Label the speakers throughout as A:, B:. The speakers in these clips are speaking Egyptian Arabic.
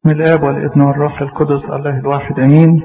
A: من الآب والابن والروح القدس الله الواحد أمين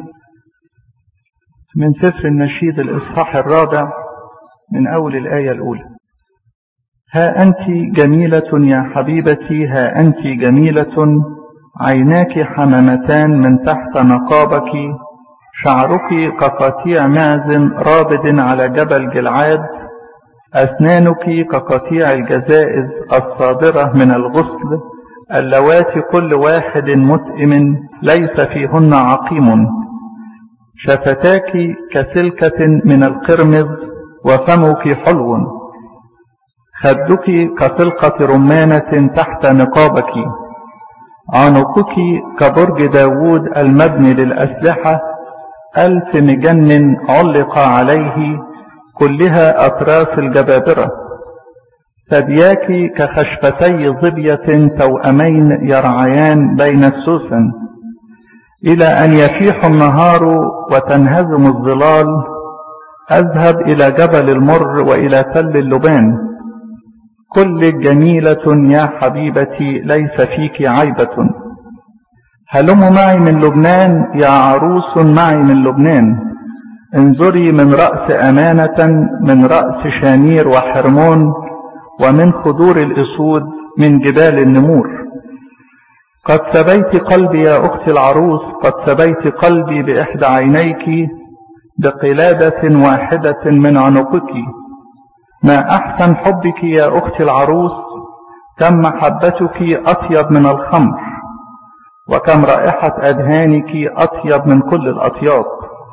A: من سفر النشيد الإصحاح الرابع من أول الآية الأولى ها أنت جميلة يا حبيبتي ها أنت جميلة عيناك حمامتان من تحت نقابك شعرك كقطيع معز رابد على جبل جلعاد أسنانك كقطيع الجزائز الصادرة من الغسل اللواتي كل واحد متئم ليس فيهن عقيم شفتاك كسلكة من القرمز وفمك حلو خدك كسلقة رمانة تحت نقابك عنقك كبرج داود المبني للأسلحة ألف مجن علق عليه كلها أطراف الجبابرة ثدياك كخشفتي ظبية توأمين يرعيان بين السوسن إلى أن يفيح النهار وتنهزم الظلال أذهب إلى جبل المر وإلى تل اللبان كل جميلة يا حبيبتي ليس فيك عيبة هلم معي من لبنان يا عروس معي من لبنان انظري من رأس أمانة من رأس شانير وحرمون ومن خدور الأسود من جبال النمور قد سبيت قلبي يا أختي العروس قد سبيت قلبي بإحدى عينيك بقلادة واحدة من عنقك ما أحسن حبك يا أختي العروس كم محبتك أطيب من الخمر وكم رائحة أدهانك أطيب من كل الأطياب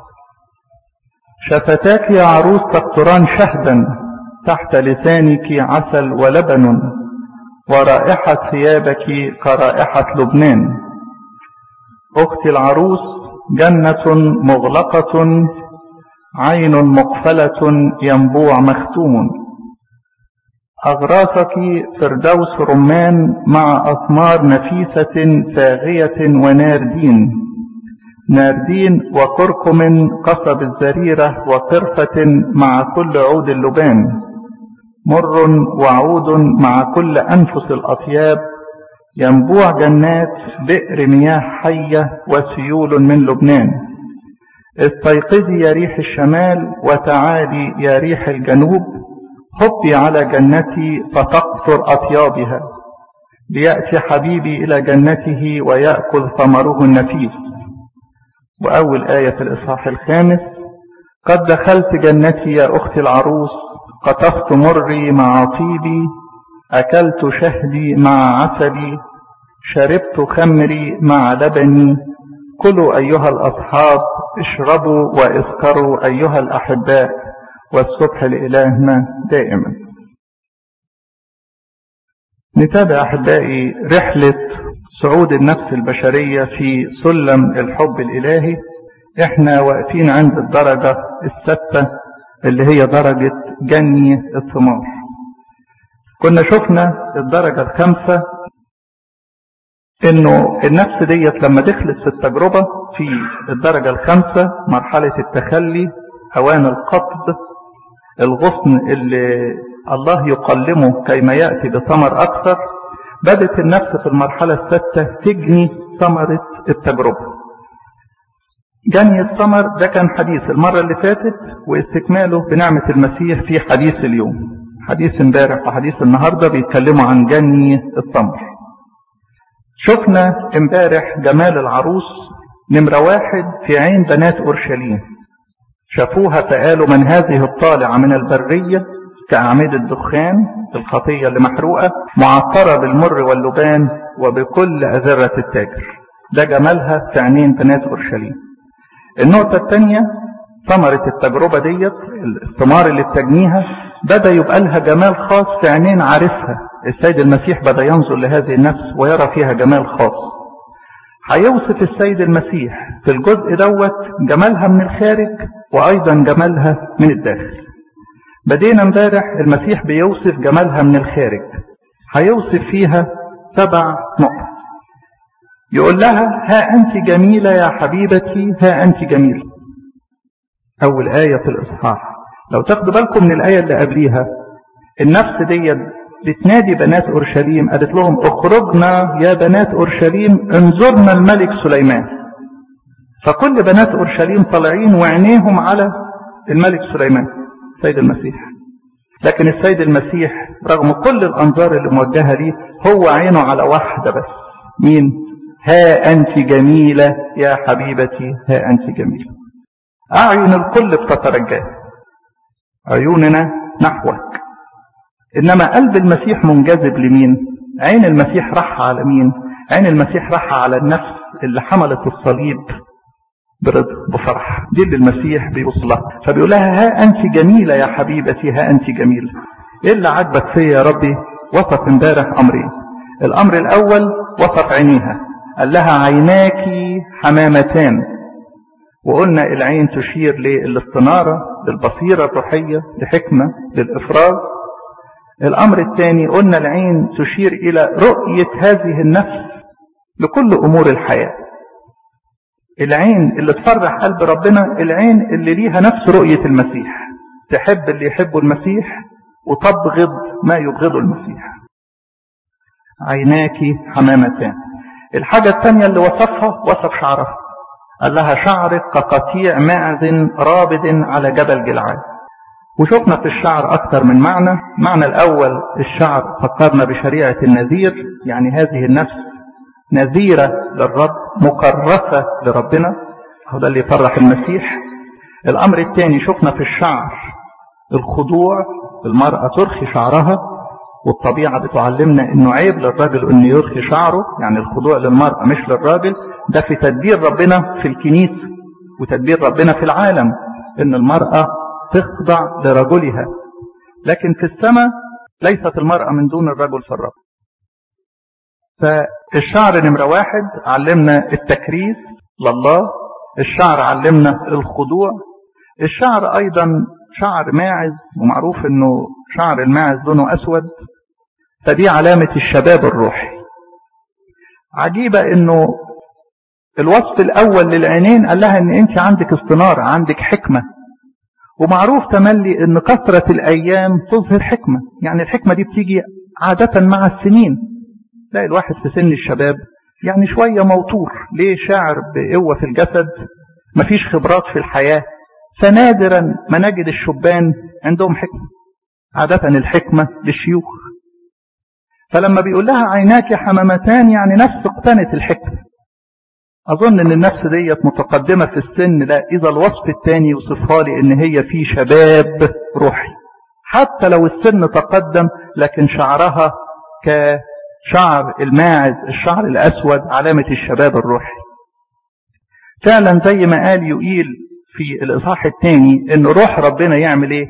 A: شفتاك يا عروس تقطران شهدا تحت لسانك عسل ولبن ورائحة ثيابك كرائحة لبنان أختي العروس جنة مغلقة عين مقفلة ينبوع مختوم أغراسك فردوس رمان مع أثمار نفيسة فاغية وناردين ناردين وكركم قصب الزريرة وقرفة مع كل عود اللبان مر وعود مع كل أنفس الأطياب ينبوع جنات بئر مياه حية وسيول من لبنان استيقظي يا ريح الشمال وتعالي يا ريح الجنوب هبي على جنتي فتقطر أطيابها ليأتي حبيبي إلى جنته ويأكل ثمره النفيس وأول آية في الإصحاح الخامس قد دخلت جنتي يا أختي العروس قطفت مري مع طيبي أكلت شهدي مع عسلي شربت خمري مع لبني كلوا أيها الأصحاب اشربوا واسكروا أيها الأحباء والصبح لإلهنا دائما نتابع أحبائي رحلة صعود النفس البشرية في سلم الحب الإلهي احنا واقفين عند الدرجة الستة اللي هي درجة جني الثمار كنا شفنا الدرجة الخامسة انه النفس ديت لما دخلت في التجربة في الدرجة الخامسة مرحلة التخلي اوان القبض الغصن اللي الله يقلمه كيما يأتي بثمر اكثر بدت النفس في المرحلة السادسة تجني ثمرة التجربة جني الثمر ده كان حديث المرة اللي فاتت واستكماله بنعمة المسيح في حديث اليوم حديث امبارح وحديث النهاردة بيتكلموا عن جني الثمر شفنا امبارح جمال العروس نمرة واحد في عين بنات أورشليم شافوها فقالوا من هذه الطالعة من البرية كأعمدة الدخان الخطية اللي محروقة معطرة بالمر واللبان وبكل أذرة التاجر ده جمالها في عينين بنات أورشليم النقطة الثانية ثمرة التجربة ديت الثمار اللي بتجنيها بدأ يبقى لها جمال خاص في عينين عارفها السيد المسيح بدأ ينظر لهذه النفس ويرى فيها جمال خاص هيوصف السيد المسيح في الجزء دوت جمالها من الخارج وأيضا جمالها من الداخل بدينا امبارح المسيح بيوصف جمالها من الخارج هيوصف فيها سبع نقط يقول لها ها أنت جميلة يا حبيبتي ها أنت جميلة أول آية في الإصحاح لو تاخدوا بالكم من الآية اللي قبليها النفس دي لتنادي بنات أورشليم قالت لهم اخرجنا يا بنات أورشليم انظرنا الملك سليمان فكل بنات أورشليم طالعين وعينيهم على الملك سليمان سيد المسيح لكن السيد المسيح رغم كل الأنظار اللي موجهة ليه هو عينه على واحدة بس مين ها أنت جميلة يا حبيبتي ها أنت جميلة أعين الكل بتترجاه عيوننا نحوك إنما قلب المسيح منجذب لمين عين المسيح راح على مين عين المسيح راح على النفس اللي حملت الصليب برضا بفرح دي اللي المسيح بيوصلها فبيقول لها ها أنت جميلة يا حبيبتي ها أنت جميلة إيه اللي عجبك فيا يا ربي وصف امبارح أمرين الأمر الأول وصف عينيها قال لها عيناك حمامتان وقلنا العين تشير للاستنارة للبصيرة الروحية لحكمة للإفراز الأمر الثاني قلنا العين تشير إلى رؤية هذه النفس لكل أمور الحياة العين اللي تفرح قلب ربنا العين اللي ليها نفس رؤية المسيح تحب اللي يحبه المسيح وتبغض ما يبغضه المسيح عيناك حمامتان الحاجة الثانية اللي وصفها وصف شعرها قال لها شعرك كقطيع معز رابد على جبل جلعاد وشفنا في الشعر أكثر من معنى معنى الأول الشعر فكرنا بشريعة النذير يعني هذه النفس نذيرة للرب مكرسة لربنا هو ده اللي يفرح المسيح الأمر الثاني شفنا في الشعر الخضوع المرأة ترخي شعرها والطبيعة بتعلمنا انه عيب للراجل انه يرخي شعره يعني الخضوع للمرأة مش للراجل ده في تدبير ربنا في الكنيسة وتدبير ربنا في العالم ان المرأة تخضع لرجلها لكن في السماء ليست المرأة من دون الرجل في الرب فالشعر نمرة واحد علمنا التكريس لله الشعر علمنا الخضوع الشعر ايضا شعر ماعز ومعروف انه شعر الماعز لونه اسود فدي علامة الشباب الروحي عجيبة انه الوصف الاول للعينين قال لها ان انت عندك استنارة عندك حكمة ومعروف تملي ان كثرة الايام تظهر حكمة يعني الحكمة دي بتيجي عادة مع السنين تلاقي الواحد في سن الشباب يعني شوية موتور ليه شاعر بقوة في الجسد مفيش خبرات في الحياة فنادرا ما نجد الشبان عندهم حكمة عادة الحكمة للشيوخ فلما بيقول لها عيناك حمامتان يعني نفس اقتنت الحكمة أظن أن النفس ديت متقدمة في السن لا إذا الوصف الثاني يوصفها لي أن هي في شباب روحي حتى لو السن تقدم لكن شعرها كشعر الماعز الشعر الأسود علامة الشباب الروحي فعلا زي ما قال يقيل في الإصحاح الثاني أن روح ربنا يعمل إيه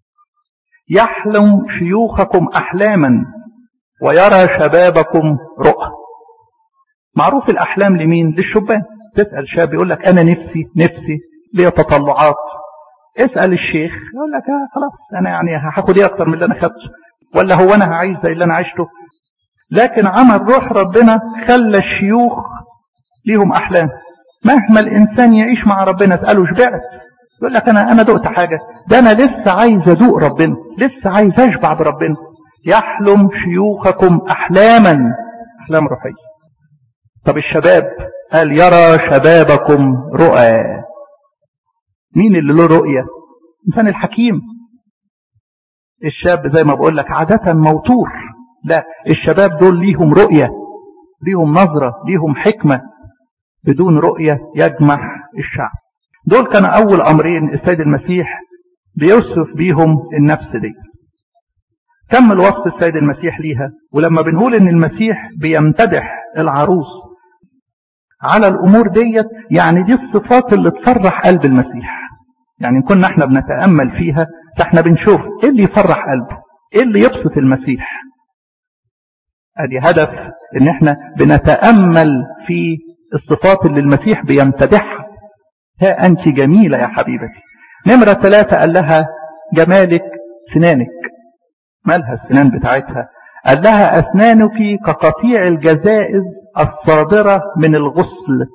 A: يحلم شيوخكم أحلاما ويرى شبابكم رؤى معروف الأحلام لمين للشبان تسأل شاب يقول لك أنا نفسي نفسي ليه تطلعات اسأل الشيخ يقول لك آه خلاص أنا يعني هاخد إيه أكتر من اللي أنا خدته ولا هو أنا هعيش زي اللي أنا عشته لكن عمل روح ربنا خلى الشيوخ ليهم أحلام مهما الإنسان يعيش مع ربنا اسأله شبعت يقول لك أنا أنا دقت حاجة ده أنا لسه عايز أدوق ربنا لسه عايز أشبع بربنا يحلم شيوخكم أحلاما أحلام روحية طب الشباب قال يرى شبابكم رؤى مين اللي له رؤية إنسان الحكيم الشاب زي ما بقول لك عادة موتور لا الشباب دول ليهم رؤية ليهم نظرة ليهم حكمة بدون رؤية يجمح الشعب دول كان أول أمرين السيد المسيح بيوصف بيهم النفس دي كمل وصف السيد المسيح ليها ولما بنقول ان المسيح بيمتدح العروس على الامور ديت يعني دي الصفات اللي تفرح قلب المسيح يعني كنا احنا بنتامل فيها فاحنا بنشوف ايه اللي يفرح قلبه ايه اللي يبسط المسيح ادي هدف ان احنا بنتامل في الصفات اللي المسيح بيمتدحها ها انت جميله يا حبيبتي نمره ثلاثه قال لها جمالك سنانك مالها السنان بتاعتها قال لها أسنانك كقطيع الجزائز الصادرة من الغسل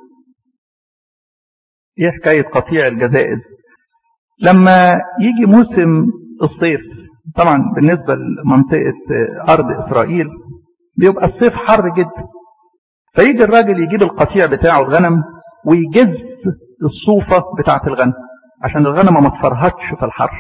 A: ايه حكاية قطيع الجزائز لما يجي موسم الصيف طبعا بالنسبة لمنطقة أرض إسرائيل بيبقى الصيف حر جدا فيجي الراجل يجيب القطيع بتاعه الغنم ويجز الصوفة بتاعة الغنم عشان الغنمة ما تفرهدش في الحر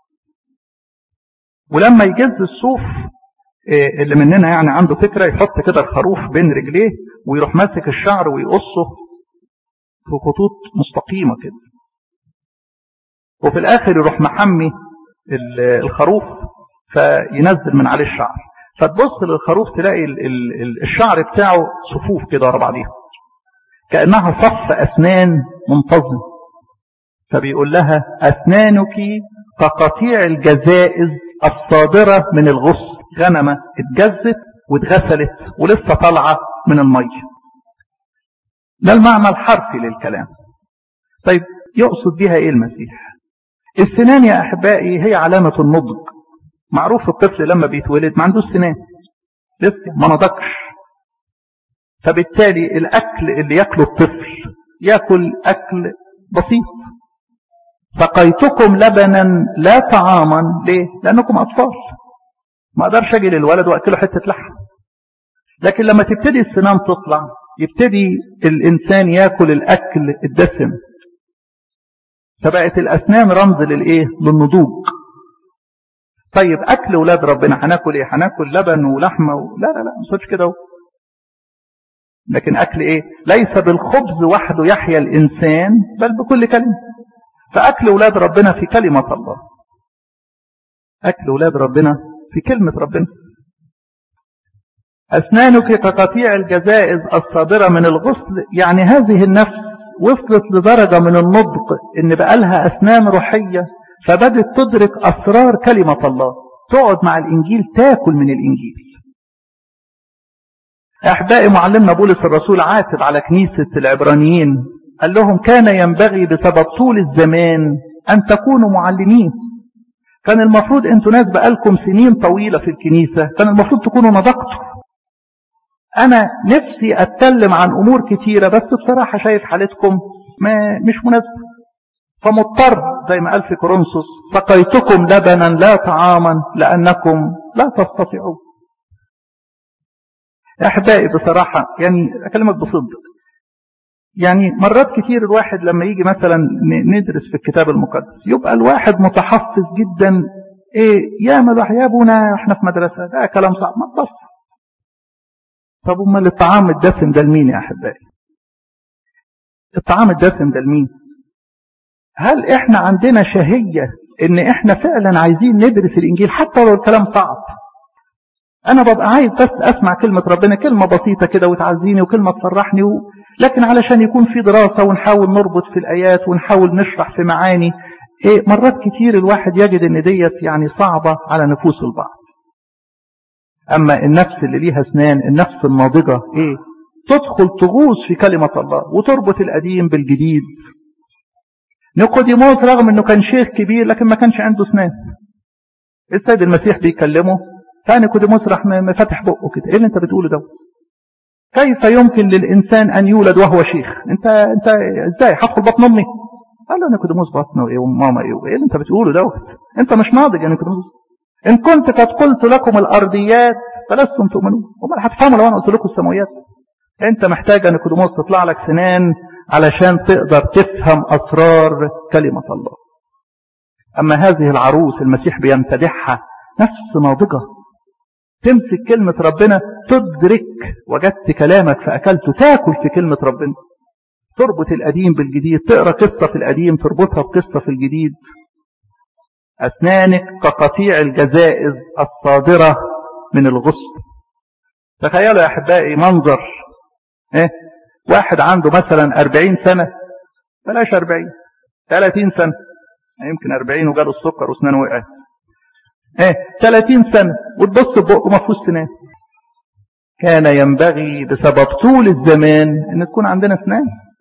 A: ولما يجز الصوف اللي مننا يعني عنده فكرة يحط كده الخروف بين رجليه ويروح ماسك الشعر ويقصه في خطوط مستقيمة كده وفي الآخر يروح محمي الخروف فينزل من عليه الشعر فتبص للخروف تلاقي الشعر بتاعه صفوف كده ورا بعضيها كأنها صف أسنان منتظم فبيقول لها أسنانك كقطيع الجزائز الصادرة من الغسل غنمة اتجزت واتغسلت ولسه طالعة من المية ده المعنى الحرفي للكلام طيب يقصد بها ايه المسيح السنان يا احبائي هي علامة النضج معروف الطفل لما بيتولد ما عندوش سنان لسه ما نضجش فبالتالي الاكل اللي ياكله الطفل ياكل اكل بسيط سقيتكم لبنا لا طعاما ليه لانكم اطفال ما اقدرش اجي للولد واكله حته لحم لكن لما تبتدي السنان تطلع يبتدي الانسان ياكل الاكل الدسم فبقت الاسنان رمز للايه للنضوج طيب اكل ولاد ربنا هناكل ايه هناكل لبن ولحمه و... لا لا لا ما كده لكن اكل ايه ليس بالخبز وحده يحيا الانسان بل بكل كلمه فاكل ولاد ربنا في كلمه الله اكل ولاد ربنا في كلمه ربنا أسنانك كقطيع الجزائز الصادرة من الغسل يعني هذه النفس وصلت لدرجة من النضج إن بقى لها أسنان روحية فبدت تدرك أسرار كلمة الله تقعد مع الإنجيل تاكل من الإنجيل أحبائي معلمنا بولس الرسول عاتب على كنيسة العبرانيين قال لهم كان ينبغي بسبب طول الزمان أن تكونوا معلمين كان المفروض أنتوا ناس بقالكم سنين طويلة في الكنيسة كان المفروض تكونوا نضجتوا أنا نفسي أتكلم عن أمور كتيرة بس بصراحة شايف حالتكم ما مش مناسبة فمضطر زي ما قال في كورنثوس سقيتكم لبنا لا طعاما لأنكم لا تستطيعون أحبائي بصراحة يعني أكلمك بصدق يعني مرات كتير الواحد لما يجي مثلا ندرس في الكتاب المقدس يبقى الواحد متحفظ جدا ايه يا ملوح يا ابونا احنا في مدرسة ده كلام صعب ما تبص طب امال الطعام الدسم ده لمين يا احبائي الطعام الدسم ده لمين هل احنا عندنا شهية ان احنا فعلا عايزين ندرس الانجيل حتى لو الكلام صعب انا ببقى عايز بس اسمع كلمة ربنا كلمة بسيطة كده وتعزيني وكلمة تفرحني و... لكن علشان يكون في دراسة ونحاول نربط في الايات ونحاول نشرح في معاني إيه مرات كتير الواحد يجد ان ديت يعني صعبة على نفوس البعض اما النفس اللي ليها اسنان النفس الناضجة ايه تدخل تغوص في كلمة الله وتربط القديم بالجديد نيقوديموس رغم انه كان شيخ كبير لكن ما كانش عنده اسنان السيد المسيح بيكلمه فنيقوديموس راح مفتح بقه كده ايه اللي انت بتقوله ده كيف يمكن للانسان ان يولد وهو شيخ انت انت ازاي هدخل بطن امي قال له نيقوديموس بطنه ايه وماما ايه ايه اللي انت بتقوله دوت انت مش ناضج يا نيقوديموس ان كنت قد قلت لكم الارضيات فلستم تؤمنون امال هتفهموا لو انا قلت لكم السماويات انت محتاج ان نيقوديموس تطلع لك سنان علشان تقدر تفهم أسرار كلمة الله أما هذه العروس المسيح بيمتدحها نفس ناضجة تمسك كلمة ربنا تدرك وجدت كلامك فأكلته تاكل في كلمة ربنا تربط القديم بالجديد تقرأ قصة في القديم تربطها بقصة في الجديد أسنانك كقطيع الجزائز الصادرة من الغصن تخيلوا يا أحبائي منظر إيه؟ واحد عنده مثلا أربعين سنة بلاش أربعين ثلاثين سنة يمكن أربعين وجاله السكر وسنانه وقعت ايه ثلاثين سنة وتبص ببقه ما فيهوش سنان كان ينبغي بسبب طول الزمان ان تكون عندنا اسنان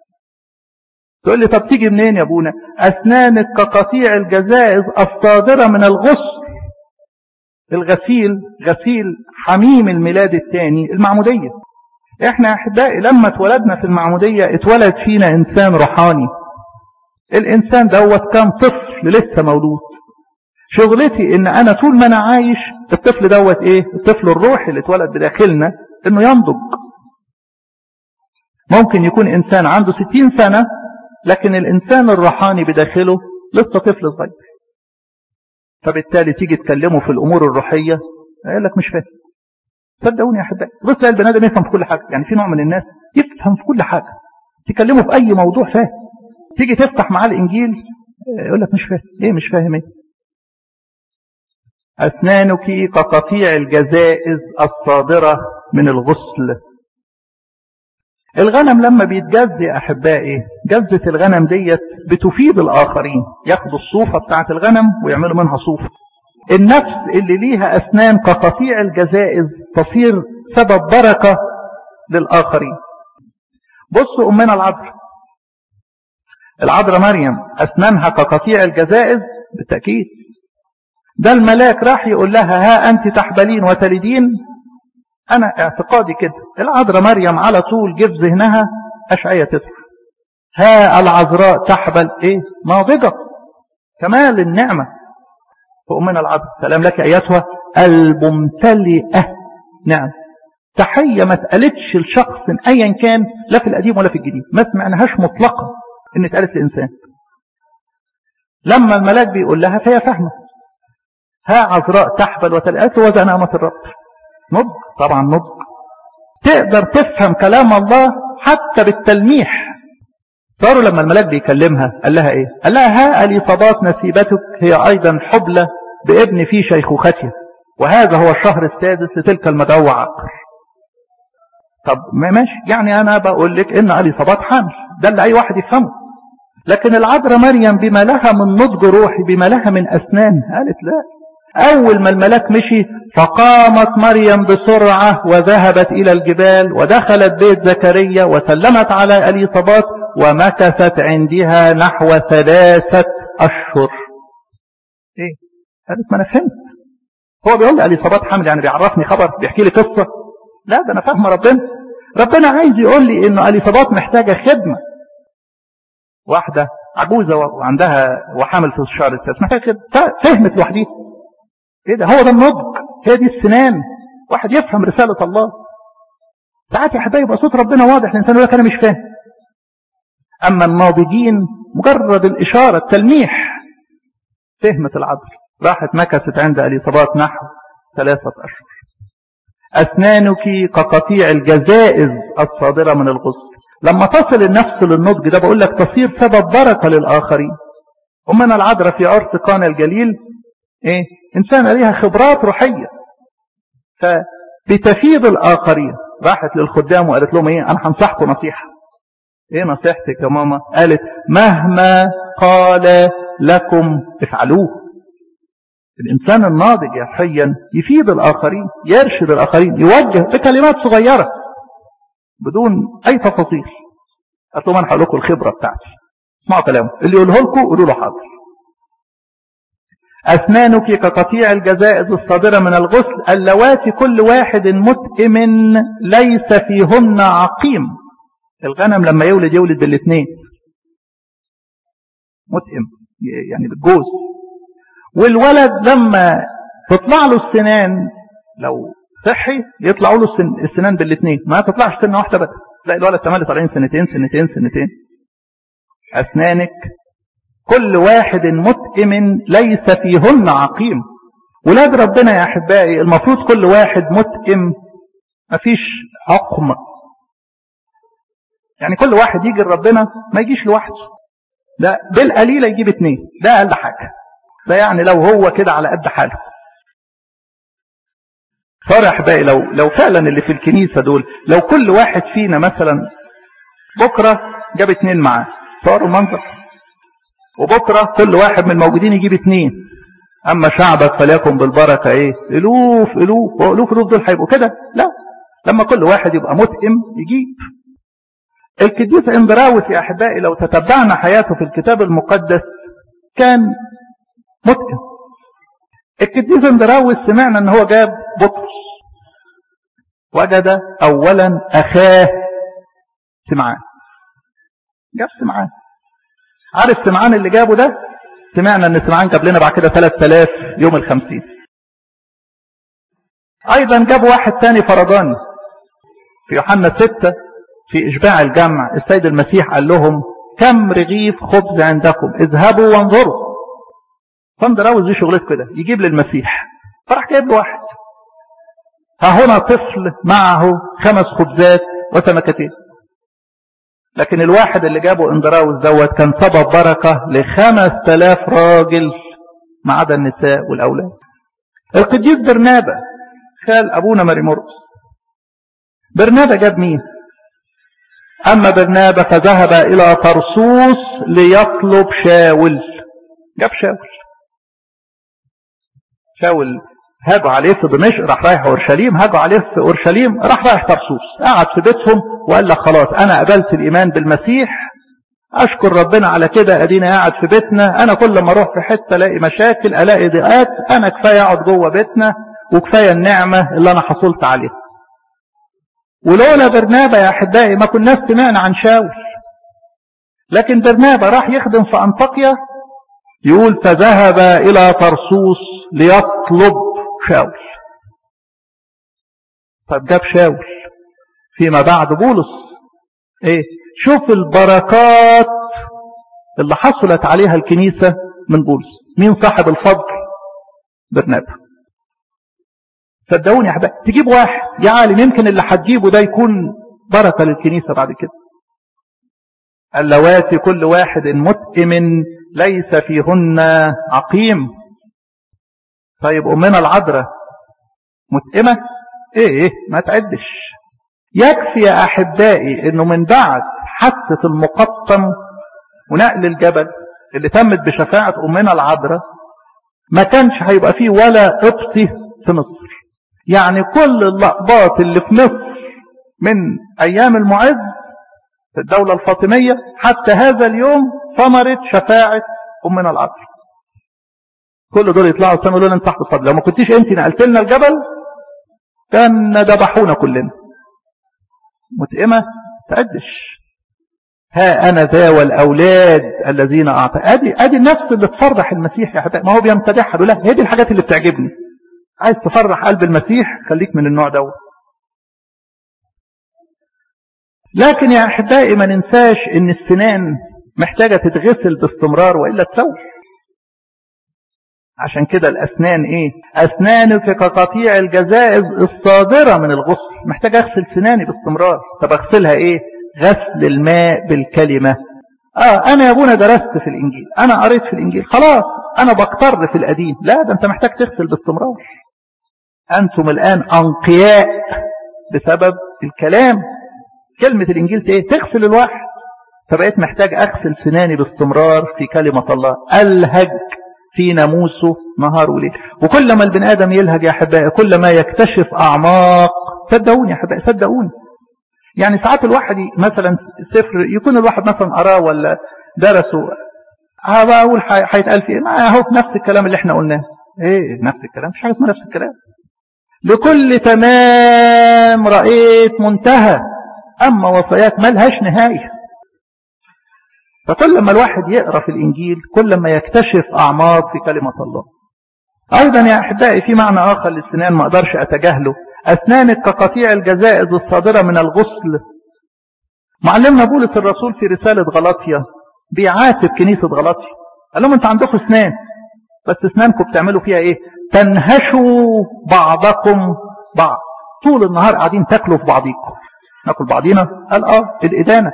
A: تقول لي طب تيجي منين يا ابونا اسنانك كقطيع الجزائز الصادرة من الغسل الغسيل غسيل حميم الميلاد الثاني المعمودية احنا احبائي لما اتولدنا في المعمودية اتولد فينا انسان روحاني الانسان دوت كان طفل لسه مولود شغلتي ان انا طول ما انا عايش الطفل دوت ايه الطفل الروحي اللي اتولد بداخلنا انه ينضج ممكن يكون انسان عنده ستين سنة لكن الانسان الروحاني بداخله لسه طفل صغير فبالتالي تيجي تكلمه في الامور الروحية يقول لك مش فاهم صدقوني يا احبائي بص البني ادم يفهم في كل حاجة يعني في نوع من الناس يفهم في كل حاجة تكلمه في اي موضوع فاهم تيجي تفتح معاه الانجيل يقول لك مش فاهم ايه مش فاهم ايه أسنانك كقطيع الجزائز الصادرة من الغسل الغنم لما بيتجز يا أحبائي جزة الغنم ديت بتفيد الآخرين ياخدوا الصوفة بتاعت الغنم ويعملوا منها صوفة النفس اللي ليها أسنان كقطيع الجزائز تصير سبب بركة للآخرين بصوا أمنا العذراء العذراء مريم أسنانها كقطيع الجزائز بالتأكيد ده الملاك راح يقول لها ها أنت تحبلين وتلدين أنا اعتقادي كده العذراء مريم على طول جه في ذهنها أشعية تدخل ها العذراء تحبل إيه ناضجة كمال النعمة فأمنا العذراء سلام لك أيتها الممتلئة نعم تحية ما اتقالتش لشخص أيا كان لا في القديم ولا في الجديد ما سمعناهاش مطلقا إن اتقالت لإنسان لما الملاك بيقول لها فهي فاهمه ها عذراء تحبل وتلقات وزن أمة الرب نضج طبعا نضج تقدر تفهم كلام الله حتى بالتلميح صاروا لما الملاك بيكلمها قال لها ايه قال لها ها اليصابات نسيبتك هي ايضا حبلة بابن في شيخوختها وهذا هو الشهر السادس لتلك المدعوة عقر طب ما ماشي يعني انا بقول لك ان اليصابات حمل ده اللي اي واحد يفهمه لكن العذراء مريم بما لها من نضج روحي بما لها من اسنان قالت لا أول ما الملاك مشي فقامت مريم بسرعة وذهبت إلى الجبال ودخلت بيت زكريا وسلمت على أليصابات ومكثت عندها نحو ثلاثة أشهر إيه؟ قالت ما أنا فهمت هو بيقول لي أليصابات حمل يعني بيعرفني خبر بيحكي لي قصة لا ده أنا فاهم ربنا ربنا عايز يقول لي إنه أليصابات محتاجة خدمة واحدة عجوزة وعندها وحامل في الشهر السادس محتاجة خدمة فهمت لوحديها ايه ده هو ده النضج هي دي السنان واحد يفهم رسالة الله ساعات يا حبايبي يبقى صوت ربنا واضح الانسان يقول لك انا مش فاهم اما الناضجين مجرد الاشارة التلميح فهمت العدل راحت مكثت عند اليصابات نحو ثلاثة اشهر اسنانك كقطيع الجزائز الصادرة من الغسل لما تصل النفس للنضج ده بقول لك تصير سبب بركة للآخرين أمنا العذراء في عرس قانا الجليل ايه انسانة ليها خبرات روحية فبتفيد الاخرين راحت للخدام وقالت لهم ايه انا هنصحكم نصيحة ايه نصيحتك يا ماما قالت مهما قال لكم افعلوه الانسان الناضج يحيا يفيد الاخرين يرشد الاخرين يوجه بكلمات صغيرة بدون اي تفاصيل قالت لهم انا هقول لكم الخبرة بتاعتي اسمعوا كلامه اللي يقوله لكم قولوا له حاضر أسنانك كقطيع الجزائز الصادرة من الغسل اللواتي كل واحد متئم ليس فيهن عقيم الغنم لما يولد يولد بالاثنين متئم يعني بالجوز والولد لما تطلع له السنان لو صحي يطلعوا له السنان بالاثنين ما تطلعش سنة واحدة بس تلاقي الولد تمالي طالعين سنتين سنتين سنتين أسنانك كل واحد متئم ليس فيهن عقيم ولاد ربنا يا أحبائي المفروض كل واحد متئم مفيش عقم يعني كل واحد يجي لربنا ما يجيش لوحده ده بالقليلة يجيب اتنين ده أقل حاجة ده يعني لو هو كده على قد حاله فرح بقى لو لو فعلا اللي في الكنيسة دول لو كل واحد فينا مثلا بكرة جاب اتنين معاه صاروا منظر وبكرة كل واحد من الموجودين يجيب اتنين اما شعبك فليكن بالبركة ايه الوف الوف والوف الوف دول هيبقوا كده لا لما كل واحد يبقى متئم يجيب القديس اندراوس يا احبائي لو تتبعنا حياته في الكتاب المقدس كان متئم القديس اندراوس سمعنا ان هو جاب بطرس وجد اولا اخاه سمعان جاب سمعان عارف سمعان اللي جابه ده سمعنا ان سمعان جاب لنا بعد كده 3000 يوم الخمسين ايضا جاب واحد تاني فرضاني في يوحنا 6 في اشباع الجمع السيد المسيح قال لهم كم رغيف خبز عندكم اذهبوا وانظروا فاندراوز دي شغلته كده يجيب للمسيح فراح جايب له واحد ها هنا طفل معه خمس خبزات وسمكتين لكن الواحد اللي جابه اندراوس دوت كان سبب بركة لخمس تلاف راجل ما عدا النساء والأولاد القديس برنابا خال أبونا مريمورس برنابا جاب مين أما برنابا فذهب إلى طرسوس ليطلب شاول جاب شاول شاول هاجوا عليه في دمشق راح رايح اورشليم هاجوا عليه في اورشليم راح رايح طرسوس قعد في بيتهم وقال لك خلاص انا قبلت الايمان بالمسيح اشكر ربنا على كده ادينا قاعد في بيتنا انا كل ما اروح في حته الاقي مشاكل الاقي ضيقات انا كفايه اقعد جوه بيتنا وكفايه النعمه اللي انا حصلت عليها ولولا برنابا يا احبائي ما كناش سمعنا عن شاول لكن برنابا راح يخدم في انطاكيا يقول فذهب الى طرسوس ليطلب شاول طب جاب شاول فيما بعد بولس ايه شوف البركات اللي حصلت عليها الكنيسة من بولس مين صاحب الفضل برنابا صدقوني يا احبائي تجيب واحد يا عالم يمكن اللي هتجيبه ده يكون بركة للكنيسة بعد كده اللواتي كل واحد متئم ليس فيهن عقيم طيب أمنا العذراء متئمة ايه ايه ما تعدش يكفي يا أحبائي انه من بعد حادثة المقطم ونقل الجبل اللي تمت بشفاعة أمنا العذراء ما كانش هيبقى فيه ولا قبطي في مصر يعني كل اللقبات اللي في مصر من أيام المعز في الدولة الفاطمية حتى هذا اليوم ثمرت شفاعة أمنا العذراء كل دول يطلعوا السماء يقولوا انت تحت الصدر لو ما كنتيش انت نقلت لنا الجبل كان ذبحونا كلنا متئمة تقدش ها أنا ذا والأولاد الذين أعطى أدي, أدي النفس اللي تفرح المسيح يا حبيبي ما هو بيمتدحها لا هي دي الحاجات اللي بتعجبني عايز تفرح قلب المسيح خليك من النوع دوت لكن يا أحبائي ما ننساش إن السنان محتاجة تتغسل باستمرار وإلا تسوي عشان كده الأسنان إيه أسنانك كقطيع الجزائز الصادرة من الغسل محتاج أغسل سناني باستمرار طب أغسلها إيه غسل الماء بالكلمة آه أنا يا أبونا درست في الإنجيل أنا قريت في الإنجيل خلاص أنا بقتر في القديم لا ده أنت محتاج تغسل باستمرار أنتم الآن أنقياء بسبب الكلام كلمة الإنجيل إيه تغسل الواحد فبقيت محتاج أغسل سناني باستمرار في كلمة الله ألهج في ناموسه نهار وليل وكل ما البني آدم يلهج يا أحبائي كل ما يكتشف أعماق صدقوني يا أحبائي صدقوني يعني ساعات الواحد مثلا سفر يكون الواحد مثلا قراه ولا درسه ها أقول هيتقال فيه ما هو نفس الكلام اللي احنا قلناه ايه نفس الكلام مش حاجة اسمها نفس الكلام لكل تمام رأيت منتهى أما وصايات ملهاش نهاية فكل ما الواحد يقرأ في الإنجيل كل ما يكتشف أعماق في كلمة الله أيضا يا أحبائي في معنى آخر للسنان ما أقدرش أتجاهله أسنانك كقطيع الجزائز الصادرة من الغسل معلمنا بولس الرسول في رسالة غلاطيا بيعاتب كنيسة غلاطيا قال لهم أنت عندكم أسنان بس أسنانكم بتعملوا فيها إيه تنهشوا بعضكم بعض طول النهار قاعدين تاكلوا في بعضيكم ناكل بعضينا قال اه الإدانة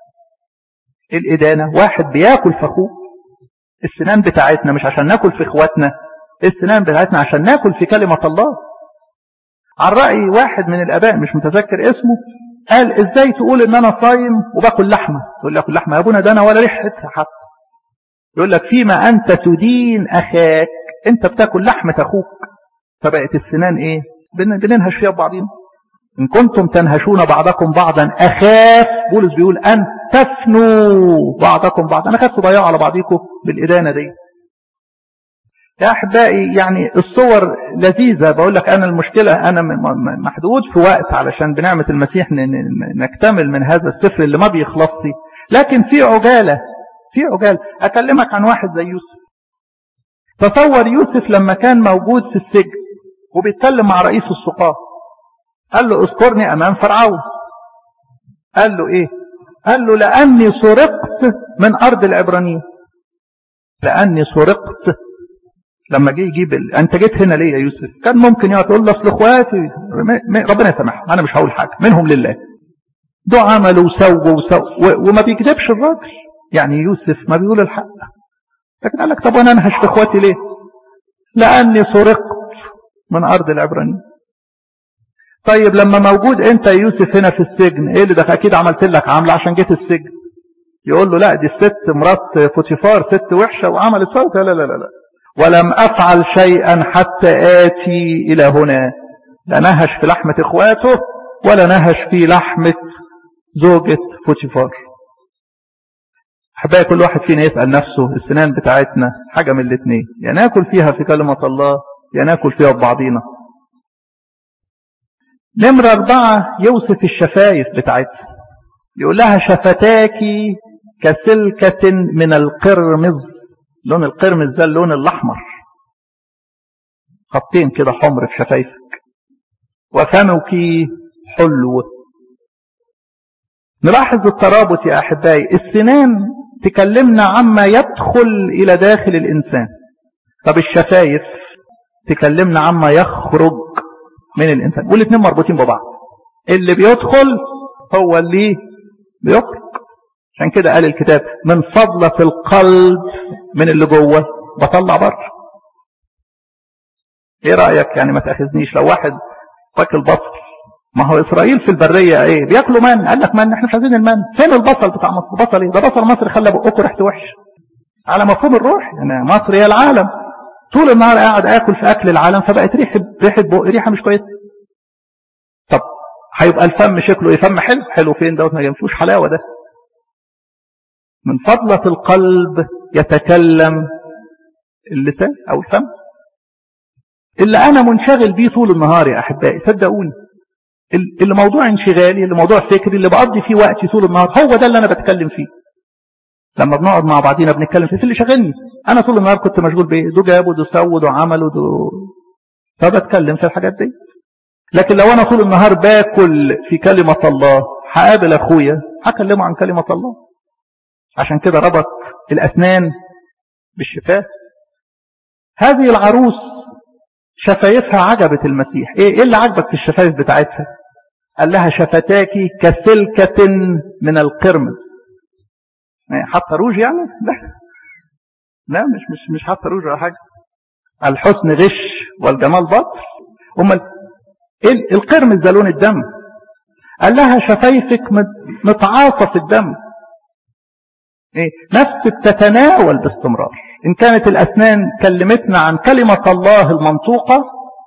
A: الإدانة واحد بياكل في أخوه السنان بتاعتنا مش عشان ناكل في إخواتنا السنان بتاعتنا عشان ناكل في كلمة الله عن رأي واحد من الآباء مش متذكر اسمه قال ازاي تقول ان انا صايم وباكل لحمة تقول لك لحمة يا ابونا ده انا ولا ريحتها حتى يقول لك فيما انت تدين اخاك انت بتاكل لحمة اخوك فبقت السنان ايه بننهش فيها ببعضين إن كنتم تنهشون بعضكم بعضا أخاف بولس بيقول أن تفنوا بعضكم بعضا أنا خاف تضيعوا على بعضكم بالإدانة دي يا أحبائي يعني الصور لذيذة بقول لك أنا المشكلة أنا محدود في وقت علشان بنعمة المسيح نكتمل من هذا السفر اللي ما بيخلصي لكن في عجالة في عجالة أكلمك عن واحد زي يوسف تصور يوسف لما كان موجود في السجن وبيتكلم مع رئيس السقاة قال له اذكرني امام فرعون قال له ايه قال له لاني سرقت من ارض العبرانيين لاني سرقت لما جه يجيب ال... انت جيت هنا ليه يا يوسف كان ممكن يقعد يقول له اصل اخواتي م... ربنا يسامحهم انا مش هقول حاجه منهم لله دول عملوا وسووا وسووا و... وما بيكذبش الراجل يعني يوسف ما بيقول الحق لكن قال لك طب وانا انهش في اخواتي ليه لاني سرقت من ارض العبرانيين طيب لما موجود انت يا يوسف هنا في السجن ايه اللي ده اكيد عملت لك عامله عشان جيت السجن يقول له لا دي الست مرات فوتيفار ست وحشه وعملت صوت لا لا لا لا ولم افعل شيئا حتى اتي الى هنا لا نهش في لحمه اخواته ولا نهش في لحمه زوجة فوتيفار احبائي كل واحد فينا يسأل نفسه السنان بتاعتنا حاجة من الاثنين يا ناكل فيها في كلمة الله يا ناكل فيها ببعضينا نمرة أربعة يوصف الشفايف بتاعتها يقول لها شفتاكي كسلكة من القرمز لون القرمز ده اللون الأحمر خطين كده حمر في شفايفك وفمك حلو نلاحظ الترابط يا أحبائي السنان تكلمنا عما يدخل إلى داخل الإنسان طب الشفايف تكلمنا عما يخرج من الإنسان والاثنين مربوطين ببعض اللي بيدخل هو اللي بيخرج عشان كده قال الكتاب من فضلة القلب من اللي جوه بطلع بره ايه رأيك يعني ما تأخذنيش لو واحد واكل بصل ما هو اسرائيل في البرية ايه بياكلوا من قال لك من احنا مش عايزين المن فين البصل بتاع مصر بصل ايه ده بصل مصر خلى بقكم ريحته وحش على مفهوم الروح يعني مصر هي العالم طول النهار قاعد اكل في اكل العالم فبقت ريحه ريحه بق ريحه مش كويسه طب هيبقى الفم شكله ايه فم حلو حلو فين دوت ما ينفوش حلاوه ده من فضلة القلب يتكلم اللسان او الفم اللي انا منشغل بيه طول النهار يا احبائي صدقوني اللي موضوع انشغالي اللي موضوع فكري اللي بقضي فيه وقتي طول النهار هو ده اللي انا بتكلم فيه لما بنقعد مع بعضينا بنتكلم فيه في اللي شغلني انا طول النهار كنت مشغول بايه دو جاب ودو سوى ودو عمل ودو فبتكلم في الحاجات دي لكن لو انا طول النهار باكل في كلمة الله هقابل اخويا هكلمه عن كلمة الله عشان كده ربط الاسنان بالشفاه هذه العروس شفايفها عجبت المسيح ايه ايه اللي عجبك في الشفايف بتاعتها قال لها شفتاكي كسلكة من القرمز حاطه روج يعني لا لا مش مش مش حاطه روج ولا حاجه الحسن غش والجمال باطل امال ايه القرمز ده لون الدم قال لها شفايفك متعاطى في الدم ايه نفس تتناول باستمرار إن كانت الأسنان كلمتنا عن كلمة الله المنطوقة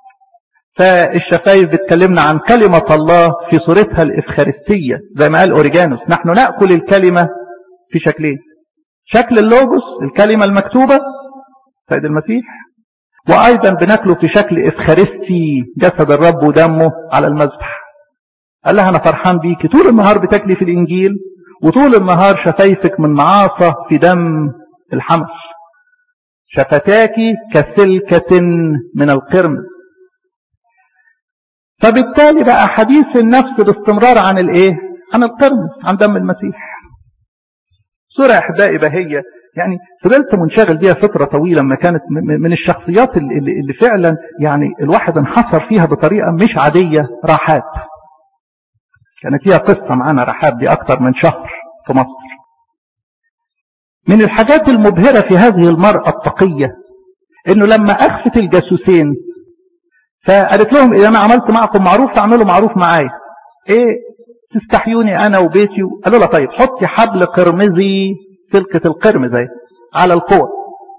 A: فالشفايف بتكلمنا عن كلمة الله في صورتها الإفخارستية زي ما قال أوريجانوس نحن نأكل الكلمة في شكلين شكل اللوجوس الكلمة المكتوبة سيد المسيح وأيضا بناكله في شكل إفخارستي جسد الرب ودمه على المذبح قال لها أنا فرحان بيكي طول النهار بتاكلي في الإنجيل وطول النهار شفايفك من معاصة في دم الحمل شفتاك كسلكة من القرمز فبالتالي بقى حديث النفس باستمرار عن الايه عن القرمز عن دم المسيح سورة احبائي بهية يعني فضلت منشغل بيها فترة طويلة ما كانت من الشخصيات اللي, اللي فعلا يعني الواحد انحصر فيها بطريقة مش عادية رحاب كانت فيها قصة معانا رحاب دي أكتر من شهر في مصر من الحاجات المبهرة في هذه المرأة التقية انه لما اخفت الجاسوسين فقالت لهم اذا انا عملت معكم معروف تعملوا معروف معايا ايه تستحيوني انا وبيتي قالوا لها طيب حطي حبل قرمزي سلكة القرمز اهي على القوة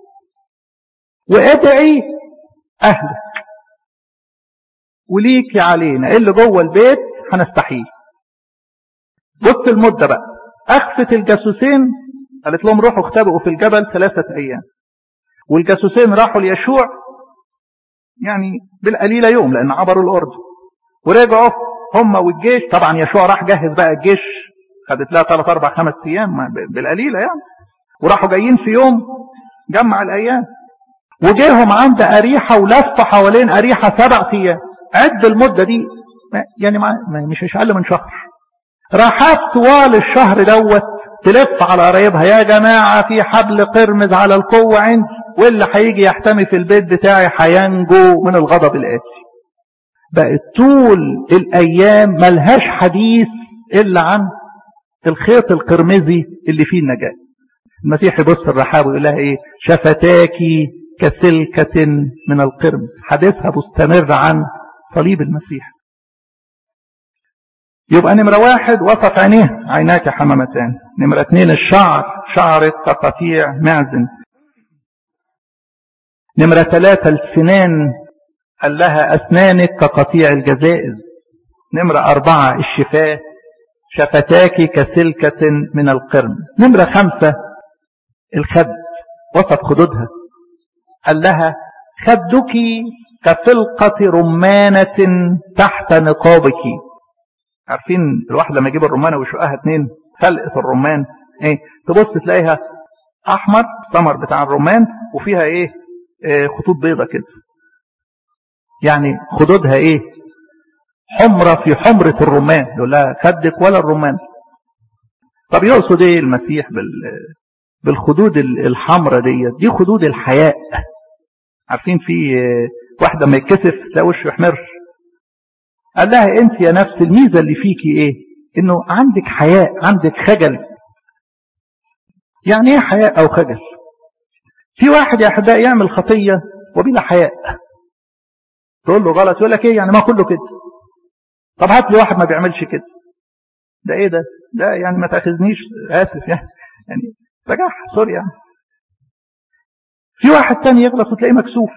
A: وادعي اهلك وليكي علينا اللي جوه البيت هنستحيه بص المدة بقى اخفت الجاسوسين قالت لهم روحوا اختبئوا في الجبل ثلاثة أيام والجاسوسين راحوا ليشوع يعني بالقليلة يوم لأن عبروا الأردن ورجعوا هم والجيش طبعا يشوع راح جهز بقى الجيش خدت لها ثلاث أربع خمس أيام بالقليلة يعني وراحوا جايين في يوم جمع الأيام وجيهم عند أريحة ولفوا حوالين أريحة سبع أيام عد المدة دي يعني ما مش أقل من شهر راحات طوال الشهر دوت تلف على قرايبها يا جماعة في حبل قرمز على القوة عندي واللي هيجي يحتمي في البيت بتاعي هينجو من الغضب الآتي بقت طول الأيام ملهاش حديث إلا عن الخيط القرمزي اللي فيه النجاة المسيح يبص الرحاب ويقول لها ايه شفتاكي كسلكة من القرمز حديثها مستمر عن صليب المسيح يبقى نمرة واحد وصف عينيه عيناك حمامتان نمرة اثنين الشعر شعرك كقطيع معزن نمرة ثلاثة السنان قال لها أسنانك كقطيع الجزائز نمرة أربعة الشفاه شفتاك كسلكة من القرن نمرة خمسة الخد وصف خدودها قال لها خدك كفلقة رمانة تحت نقابك عارفين الواحد لما يجيب الرمانة ويشقها اتنين فلقة الرمان ايه تبص تلاقيها احمر ثمر بتاع الرمان وفيها ايه, إيه خطوط بيضة كده يعني خدودها ايه حمرة في حمرة الرمان يقول لها خدك ولا الرمان طب يقصد ايه المسيح بال بالخدود الحمرة دي دي خدود الحياء عارفين في واحدة ما يتكسف تلاقي وشه يحمر قال لها انت يا نفس الميزة اللي فيكي ايه انه عندك حياء عندك خجل يعني ايه حياء او خجل في واحد يا احبائي يعمل خطية وبلا حياء تقول له غلط يقول لك ايه يعني ما كله كده طب هات لي واحد ما بيعملش كده ده ايه ده ده يعني ما تاخذنيش اسف يعني يعني بجاح سوري يعني في واحد تاني يغلط وتلاقيه مكسوف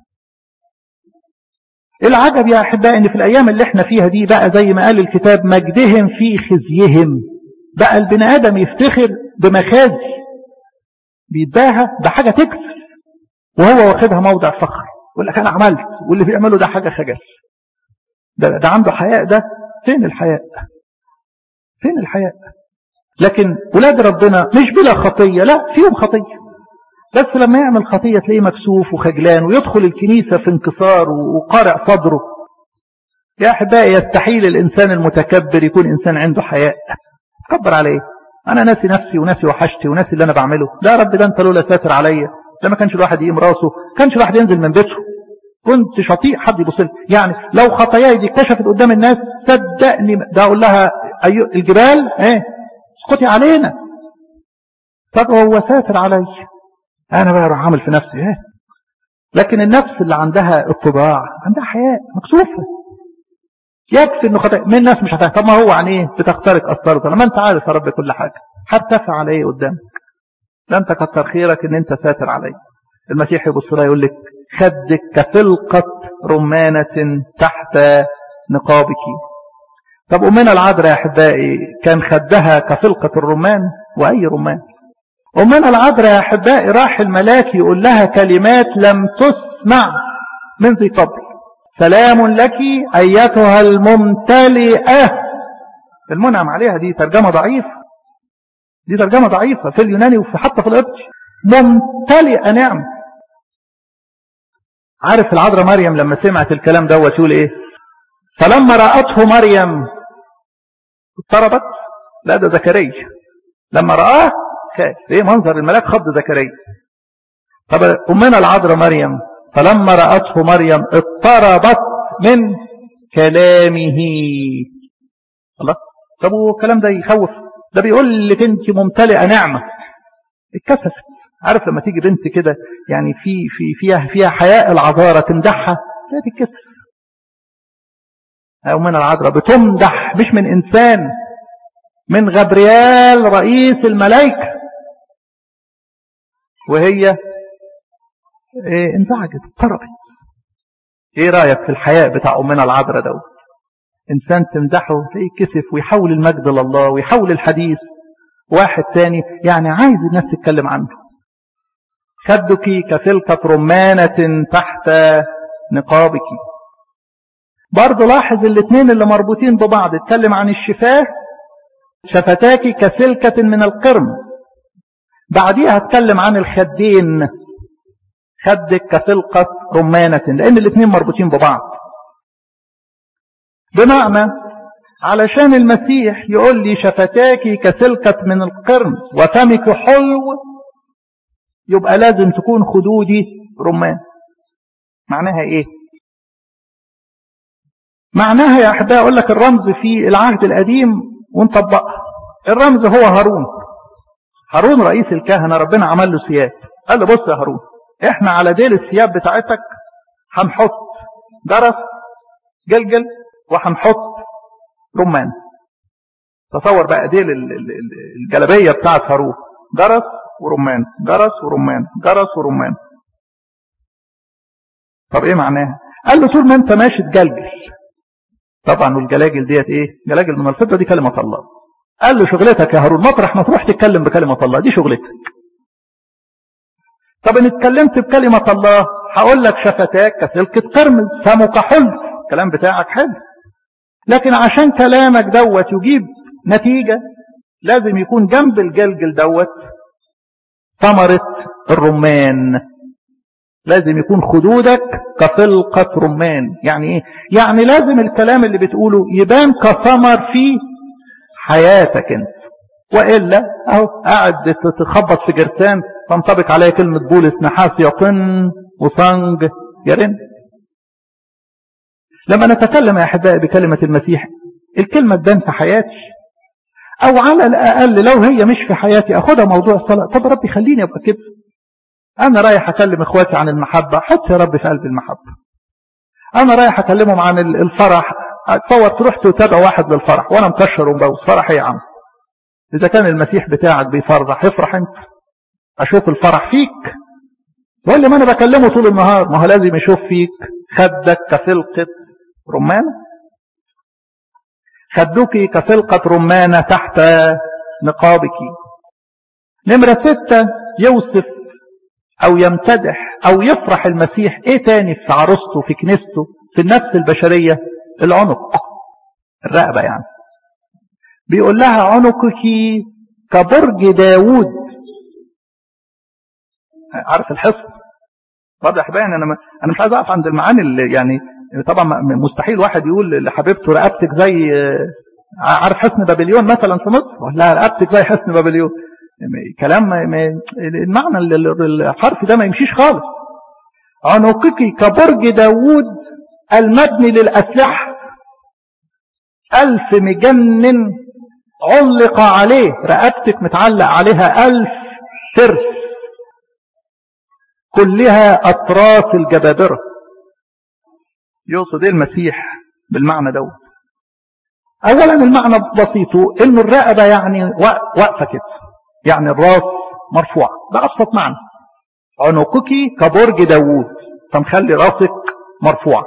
A: العجب يا احبائي ان في الايام اللي احنا فيها دي بقى زي ما قال الكتاب مجدهم في خزيهم بقى البني ادم يفتخر بمخازي بيتباهى بحاجه تكسر وهو واخدها موضع فخر يقول لك انا عملت واللي بيعمله ده حاجه خجل ده, ده عنده حياء ده فين الحياء فين الحياء لكن ولاد ربنا مش بلا خطية لا فيهم خطية بس لما يعمل خطية تلاقيه مكسوف وخجلان ويدخل الكنيسة في انكسار وقارع صدره يا أحبائي يستحيل الإنسان المتكبر يكون إنسان عنده حياء تكبر عليه أنا ناسي نفسي وناسي وحشتي وناسي اللي أنا بعمله لا يا رب ده أنت لولا ساتر عليا ده ما كانش الواحد يقيم راسه كانش الواحد ينزل من بيته كنت شطيء حد يبص لي يعني لو خطاياي دي اكتشفت قدام الناس صدقني ده اقول لها أيو الجبال ايه اسكتي علينا طب هو ساتر علي انا بقى اروح اعمل في نفسي ايه لكن النفس اللي عندها اتضاع عندها حياء مكسوفه يكفي انه خطأ من الناس مش هتعرف طب ما هو عن ايه بتخترق اسرارك لما انت عارف يا رب كل حاجه هتدافع على ايه قدامك ده انت كتر خيرك ان انت ساتر علي المسيح يبص لها يقول لك خدك كفلقة رمانة تحت نقابك طب أمنا العذراء يا أحبائي كان خدها كفلقة الرمان وأي رمان أمنا العذراء يا أحبائي راح الملاك يقول لها كلمات لم تسمع من ذي قبل سلام لك أيتها الممتلئة المنعم عليها دي ترجمة ضعيفة دي ترجمة ضعيفة في اليوناني وفي حتى في القبطي ممتلئة نعم عارف العذراء مريم لما سمعت الكلام دوت تقول ايه فلما رأته مريم اضطربت لا ده زكريا لما رآه خاف ايه منظر الملاك خض زكريا طب امنا العذراء مريم فلما رأته مريم اضطربت من كلامه الله طب الكلام ده يخوف ده بيقول لك انت ممتلئه نعمه اتكسفت عارف لما تيجي بنت كده يعني في في فيها فيها حياء العذاره تمدحها لا تتكسف او من العذراء بتمدح مش من انسان من غبريال رئيس الملائكه وهي إيه انزعجت اضطربت ايه رايك في الحياء بتاع امنا العذراء دوت انسان تمدحه تلاقيه كسف ويحول المجد لله ويحول الحديث واحد تاني يعني عايز الناس تتكلم عنه خدك كفلكة رمانة تحت نقابك برضه لاحظ الاثنين اللي مربوطين ببعض اتكلم عن الشفاه شفتاك كسلكة من القرم بعديها اتكلم عن الخدين خدك كفلقة رمانة لأن الاثنين مربوطين ببعض بمعنى علشان المسيح يقول لي شفتاك كسلكة من القرن وفمك حلو يبقى لازم تكون خدودي رمان معناها ايه معناها يا احبائي اقول لك الرمز في العهد القديم ونطبقها الرمز هو هارون هارون رئيس الكهنة ربنا عمل له ثياب قال له بص يا هارون احنا على ديل الثياب بتاعتك هنحط درس جلجل وهنحط رمان تصور بقى ديل الجلبية بتاعت هارون درس ورمان جرس ورمان جرس ورمان طب ايه معناها قال له طول ما انت ماشي تجلجل طبعا والجلاجل ديت ايه جلاجل من الفضة دي كلمة الله قال له شغلتك يا هارون مطرح ما تروح تتكلم بكلمة الله دي شغلتك طب ان اتكلمت بكلمة الله هقول لك شفتاك كسلكة قرمز فمك حلو الكلام بتاعك حلو لكن عشان كلامك دوت يجيب نتيجة لازم يكون جنب الجلجل دوت ثمرة الرمان لازم يكون خدودك كفلقة رمان يعني ايه يعني لازم الكلام اللي بتقوله يبان كثمر في حياتك انت وإلا اهو قاعد تخبط في جرتان تنطبق عليها كلمة بولس نحاس يطن وصنج يرن لما نتكلم يا أحبائي بكلمة المسيح الكلمة تبان في حياتي أو على الأقل لو هي مش في حياتي أخدها موضوع الصلاة طب ربي خليني أبقى كده أنا رايح أكلم إخواتي عن المحبة حط يا رب في قلب المحبة أنا رايح أكلمهم عن الفرح تصور تروح تتابع واحد للفرح وأنا مكشر ومبوس فرح إيه يا عم إذا كان المسيح بتاعك بيفرح افرح أنت أشوف الفرح فيك ولا ما أنا بكلمه طول النهار ما هو لازم يشوف فيك خدك كفلقة رمان خدك كفلقة رمانة تحت نقابك نمرة ستة يوصف أو يمتدح أو يفرح المسيح إيه تاني في عروسته في كنيسته في النفس البشرية العنق الرقبة يعني بيقول لها عنقك كبرج داوود عارف الحصن واضح باين انا انا مش عايز اقف عند المعاني اللي يعني طبعا مستحيل واحد يقول لحبيبته رقبتك زي عارف حصن بابليون مثلا في مصر ولا رقبتك زي حصن بابليون كلام المعنى الحرف ده ما يمشيش خالص عنقك كبرج داوود المبني للأسلحة ألف مجنن علق عليه رقبتك متعلق عليها ألف ترس كلها أطراس الجبابرة يقصد ايه المسيح بالمعنى دوت اولا المعنى بسيطه انه الرقبه يعني واقفه كده يعني الراس مرفوعه ده ابسط معنى عنقك كبرج داوود فمخلي راسك مرفوعه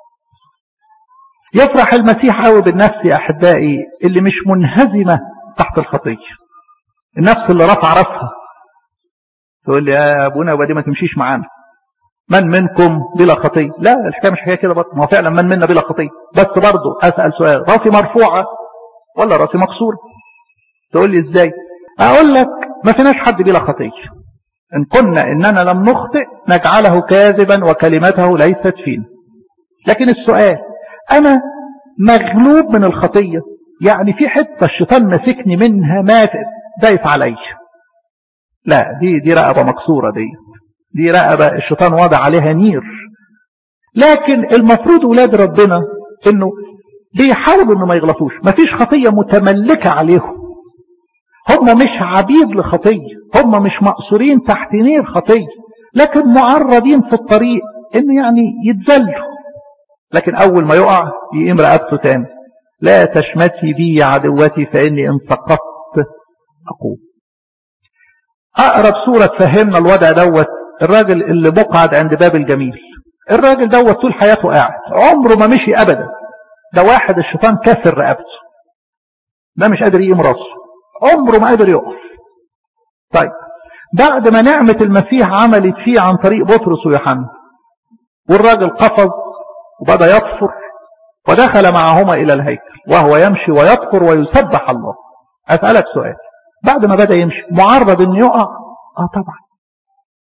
A: يفرح المسيح قوي بالنفس يا احبائي اللي مش منهزمه تحت الخطيه النفس اللي رفع راسها تقول لي يا ابونا ودي ما تمشيش معانا من منكم بلا خطيه لا الحكايه مش حكايه كده برضه ما هو فعلا من منا بلا خطيه بس برضه اسال سؤال راسي مرفوعه ولا راسي مكسوره تقول لي ازاي اقول لك ما فيناش حد بلا خطيه ان قلنا اننا لم نخطئ نجعله كاذبا وكلمته ليست فينا لكن السؤال انا مغلوب من الخطيه يعني في حته الشيطان ماسكني منها ما دايس عليا لا دي دي رقبه مكسوره دي دي رقبة الشيطان وضع عليها نير لكن المفروض ولاد ربنا انه بيحاولوا انه ما يغلطوش مفيش خطية متملكة عليهم هم مش عبيد لخطية هم مش مقصورين تحت نير خطية لكن معرضين في الطريق انه يعني يتذلوا لكن اول ما يقع يقيم رقبته تاني لا تشمتي بي يا عدوتي فاني ان سقطت اقوم اقرب صورة تفهمنا الوضع دوت الراجل اللي مقعد عند باب الجميل الراجل دوت طول حياته قاعد عمره ما مشي ابدا ده واحد الشيطان كسر رقبته ده مش قادر يقيم راسه عمره ما قادر يقف طيب بعد ما نعمة المسيح عملت فيه عن طريق بطرس ويوحنا والراجل قفز وبدأ يطفر ودخل معهما إلى الهيكل وهو يمشي ويطفر ويسبح الله أسألك سؤال بعد ما بدأ يمشي معرض أن يقع آه طبعا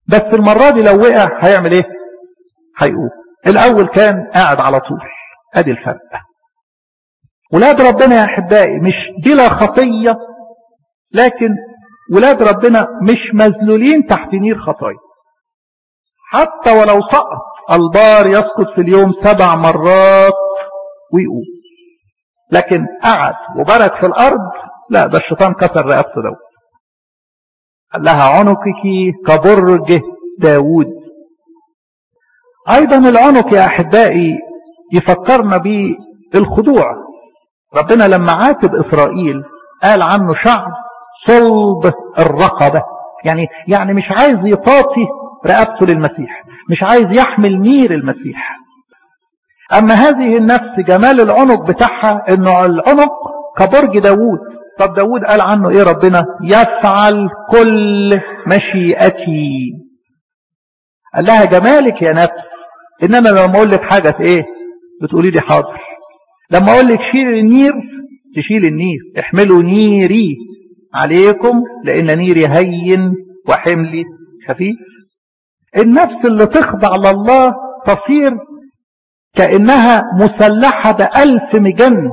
A: بس المرة دي لو وقع هيعمل ايه هيقوم الاول كان قاعد على طول ادي الفرق ولاد ربنا يا احبائي مش بلا خطية لكن ولاد ربنا مش مذلولين تحت نير خطايا حتى ولو سقط البار يسقط في اليوم سبع مرات ويقوم لكن قعد وبرك في الارض لا ده الشيطان كسر رقبته دوت قال لها عنقك كبرج داوود ايضا العنق يا احبائي يفكرنا بالخضوع ربنا لما عاتب اسرائيل قال عنه شعب صلب الرقبة يعني يعني مش عايز يطاطي رقبته للمسيح مش عايز يحمل نير المسيح اما هذه النفس جمال العنق بتاعها انه العنق كبرج داوود طب داود قال عنه ايه ربنا يفعل كل مشيئتي قال لها جمالك يا نفس ان انا لما اقول لك حاجة ايه بتقولي لي حاضر لما اقول لك شيل النير تشيل النير احملوا نيري عليكم لان نيري هين وحملي خفيف النفس اللي تخضع لله تصير كأنها مسلحة بألف مجن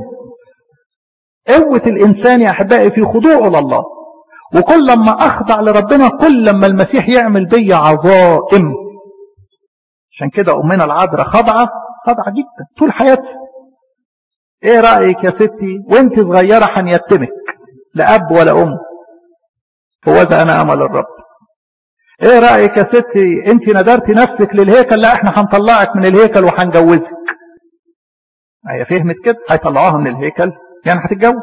A: قوة الإنسان يا أحبائي في خضوعه لله وكل لما أخضع لربنا كل لما المسيح يعمل بي عظائم عشان كده أمنا العذراء خضعة خضعة جدا طول حياتها ايه رأيك يا ستي وانت صغيرة هنيتمك لا أب ولا أم هو ذا أنا أمل الرب ايه رأيك يا ستي انت ندرتي نفسك للهيكل لا احنا هنطلعك من الهيكل وهنجوزك هي فهمت كده هيطلعوها من الهيكل يعني هتتجوز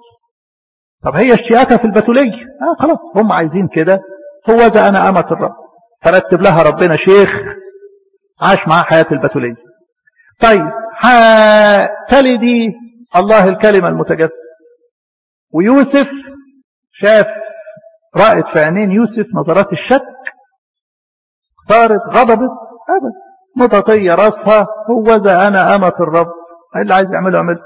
A: طب هي اشتياقها في البتولية اه خلاص هم عايزين كده هو ذا انا امة الرب فرتب لها ربنا شيخ عاش معاه حياة البتولية طيب تلدي الله الكلمة المتجسد ويوسف شاف رأت في عينين يوسف نظرات الشك صارت غضبت أبدا متطية راسها هو ذا أنا أمة الرب اللي عايز يعمله اعمله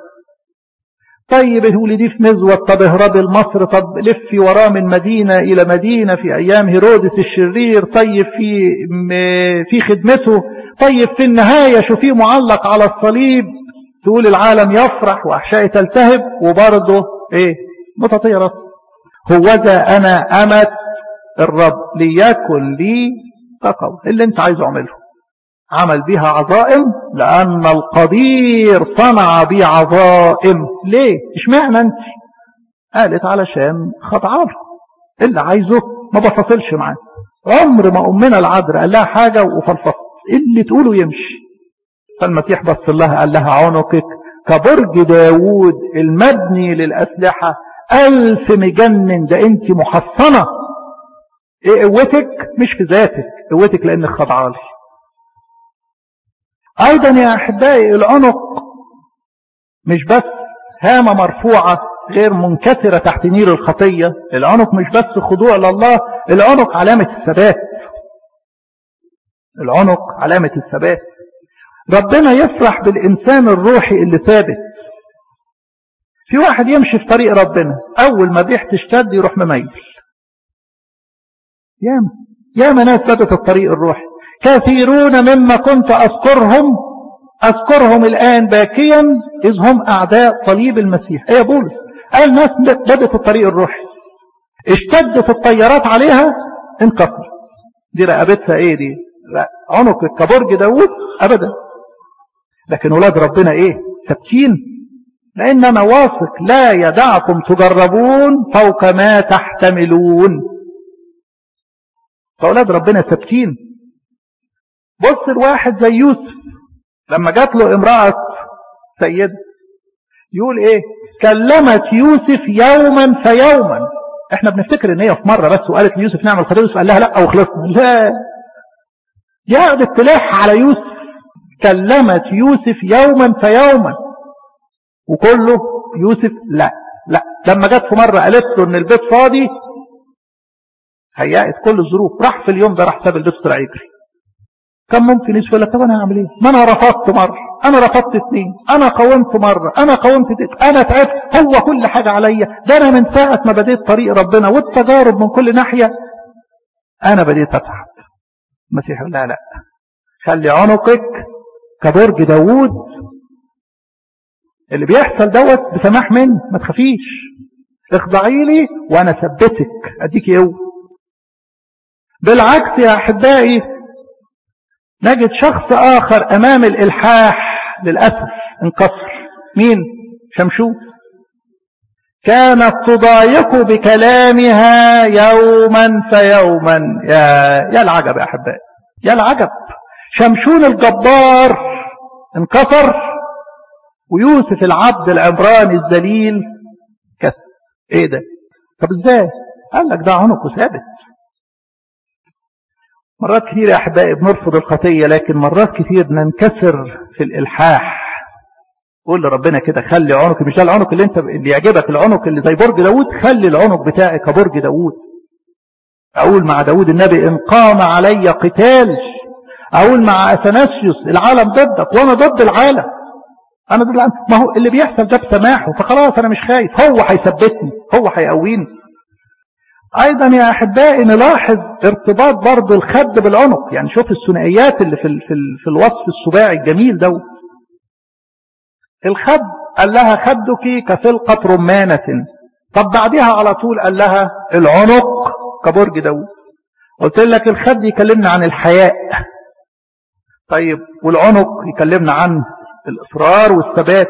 A: طيب ولدي في مزوة طب اهربي لمصر طب لفي وراه من مدينة إلى مدينة في أيام هيرودس الشرير طيب في في خدمته طيب في النهاية شوفيه معلق على الصليب تقول العالم يفرح وأحشائي تلتهب وبرضه إيه متطية راسه هو ذا أنا أمت الرب ليكن لي تقوى اللي انت عايزه اعمله عمل بها عظائم لأن القدير صنع بي عظائم ليه اشمعنى انت قالت علشان خضعان اللي عايزه ما بفصلش معاه عمر ما أمنا العذراء قال لها حاجة وفلفصت اللي تقوله يمشي فالمسيح بص لها قال لها عنقك كبرج داوود المبني للأسلحة ألف مجنن ده أنت محصنة إيه قوتك مش في ذاتك قوتك لأنك خضعالي أيضا يا أحبائي العنق مش بس هامة مرفوعة غير منكسرة تحت نير الخطية العنق مش بس خضوع لله العنق علامة الثبات العنق علامة الثبات ربنا يفرح بالإنسان الروحي اللي ثابت في واحد يمشي في طريق ربنا أول ما بيح تشتد يروح مميل ياما ياما ناس بدت الطريق الروحي كثيرون مما كنت أذكرهم أذكرهم الآن باكيا إذ هم أعداء صليب المسيح إيه يا بولس قال ناس بدت الطريق الروحي اشتدت الطيارات عليها انكسر دي رقبتها ايه دي عنق كبرج داود ابدا لكن ولاد ربنا ايه ثابتين لان انا واثق لا يدعكم تجربون فوق ما تحتملون فاولاد ربنا ثابتين بص الواحد زي يوسف لما جات له امرأة سيد يقول ايه كلمت يوسف يوما فيوما احنا بنفتكر ان هي في مرة بس وقالت ليوسف نعمل خطيئة يوسف قال لها لا وخلصنا لا دي قعدت تلح على يوسف كلمت يوسف يوما فيوما وكله يوسف لا لا لما جت في مرة قالت له ان البيت فاضي هيأت كل الظروف راح في اليوم ده راح ساب البيت طلع يجري كم ممكن يسوي لك طب انا هعمل ايه ما انا رفضت مرة انا رفضت اثنين انا قاومت مرة انا قاومت ديت. انا تعبت هو كل حاجة عليا ده انا من ساعة ما بديت طريق ربنا والتجارب من كل ناحية انا بديت اتعب المسيح يقول لا لا خلي عنقك كبرج داوود اللي بيحصل دوت بسماح مني ما تخافيش اخضعي لي وانا ثبتك اديك قوه بالعكس يا احبائي نجد شخص اخر امام الالحاح للاسف انكسر مين شمشون كانت تضايق بكلامها يوما فيوما يا يا العجب يا احبائي يا العجب شمشون الجبار انكسر ويوسف العبد العبراني الذليل كسر ايه ده طب ازاي قال لك ده عنقه ثابت مرات كثير يا احبائي بنرفض الخطيه لكن مرات كثير ننكسر في الالحاح قول لربنا كده خلي عنق مش ده العنق اللي انت اللي يعجبك العنق اللي زي برج داوود خلي العنق بتاعي كبرج داوود اقول مع داوود النبي ان قام علي قتال اقول مع اثناسيوس العالم ضدك وانا ضد العالم انا ضد العالم ما هو اللي بيحصل ده بسماحه فخلاص انا مش خايف هو هيثبتني هو هيقويني ايضا يا احبائي نلاحظ ارتباط برضه الخد بالعنق يعني شوف الثنائيات اللي في ال في, ال في الوصف السباعي الجميل دوت الخد قال لها خدك كفلقة رمانة طب بعدها على طول قال لها العنق كبرج داود قلت لك الخد يكلمنا عن الحياء طيب والعنق يكلمنا عن الإصرار والثبات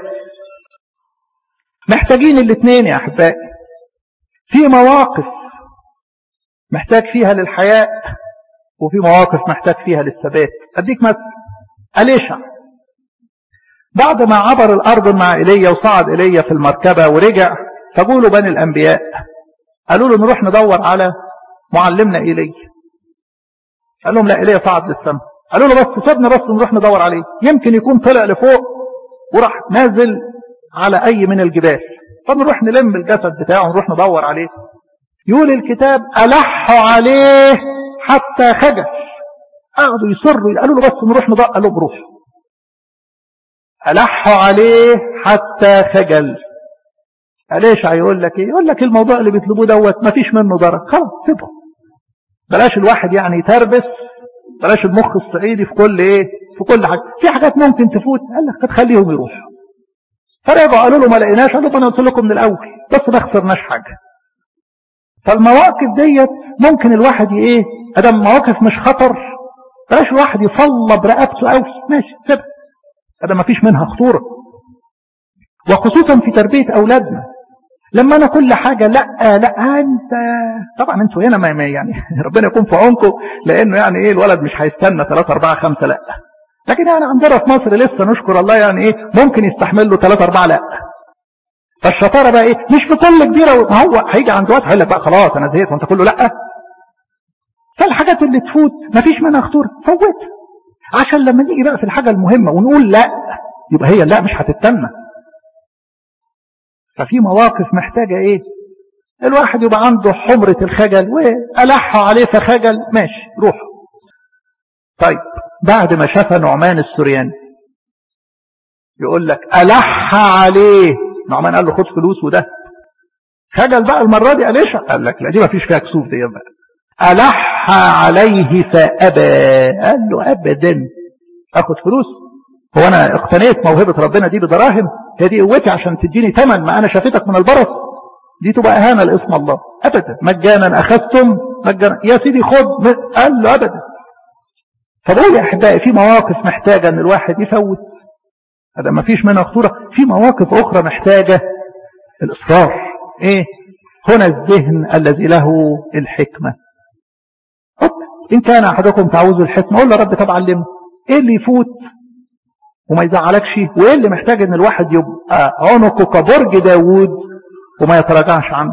A: محتاجين الاثنين يا أحبائي في مواقف محتاج فيها للحياء وفي مواقف محتاج فيها للثبات أديك مثل أليشع بعد ما عبر الأرض مع إيليا وصعد إيليا في المركبة ورجع فقولوا بني الأنبياء قالوا له نروح ندور على معلمنا إيليا قال لهم لا إيليا صعد للسماء قالوا له بس سيبنا بس نروح ندور عليه يمكن يكون طلع لفوق وراح نازل على أي من الجبال فنروح نلم الجسد بتاعه ونروح ندور عليه يقول الكتاب ألحوا عليه حتى خجل قعدوا يصروا قالوا له بس نروح ندور قالوا بروح ألحوا عليه حتى خجل ليش هيقول لك ايه يقول لك الموضوع اللي بيطلبوه دوت ما فيش منه درك خلاص سيبه بلاش الواحد يعني يتربس بلاش المخ الصعيدي في كل ايه في كل حاجه في حاجات ممكن تفوت قال لك تخليهم يروحوا فرجعوا قالوا له ما لقيناش قالوا انا قلت لكم من الاول بس ما خسرناش حاجه فالمواقف ديت ممكن الواحد ايه ادم مواقف مش خطر بلاش الواحد يصلب رقبته قوي ماشي سيبها هذا ما فيش منها خطورة وخصوصا في تربية أولادنا لما أنا كل حاجة لا لا أنت طبعا أنتوا هنا ما يعني ربنا يكون في عونكم لأنه يعني إيه الولد مش هيستنى 3 4 5 لا لكن يعني عندنا في مصر لسه نشكر الله يعني إيه ممكن يستحمل له 3 4 لا فالشطارة بقى إيه مش في كل كبيرة ما هو هيجي عند وقت هيقول لك بقى خلاص أنا زهقت وأنت كله لا فالحاجات اللي تفوت ما فيش منها خطورة فوتها عشان لما نيجي بقى في الحاجة المهمة ونقول لا يبقى هي لا مش هتتم ففي مواقف محتاجة ايه الواحد يبقى عنده حمرة الخجل وألح عليه فخجل ماشي روح طيب بعد ما شاف نعمان السرياني يقول لك ألح عليه نعمان قال له خد فلوس وده خجل بقى المرة دي قالش قال لك لا دي ما فيش فيها كسوف دي بقى ألح عليه فأبى قال له أبدا أخذ فلوس هو أنا اقتنيت موهبة ربنا دي بدراهم هي دي قوتي عشان تديني ثمن ما أنا شافتك من البرص دي تبقى أهانة لاسم الله أبدا مجانا أخذتم مجانا يا سيدي خد قال له أبدا فبقول يا أحبائي في مواقف محتاجة أن الواحد يفوت هذا ما فيش منها خطورة في مواقف أخرى محتاجة الإصرار إيه هنا الذهن الذي له الحكمة إن كان أحدكم تعوز الحكمة قول له رب طب علمه إيه اللي يفوت وما يزعلكش وإيه اللي محتاج إن الواحد يبقى عنقه كبرج داوود وما يتراجعش عنه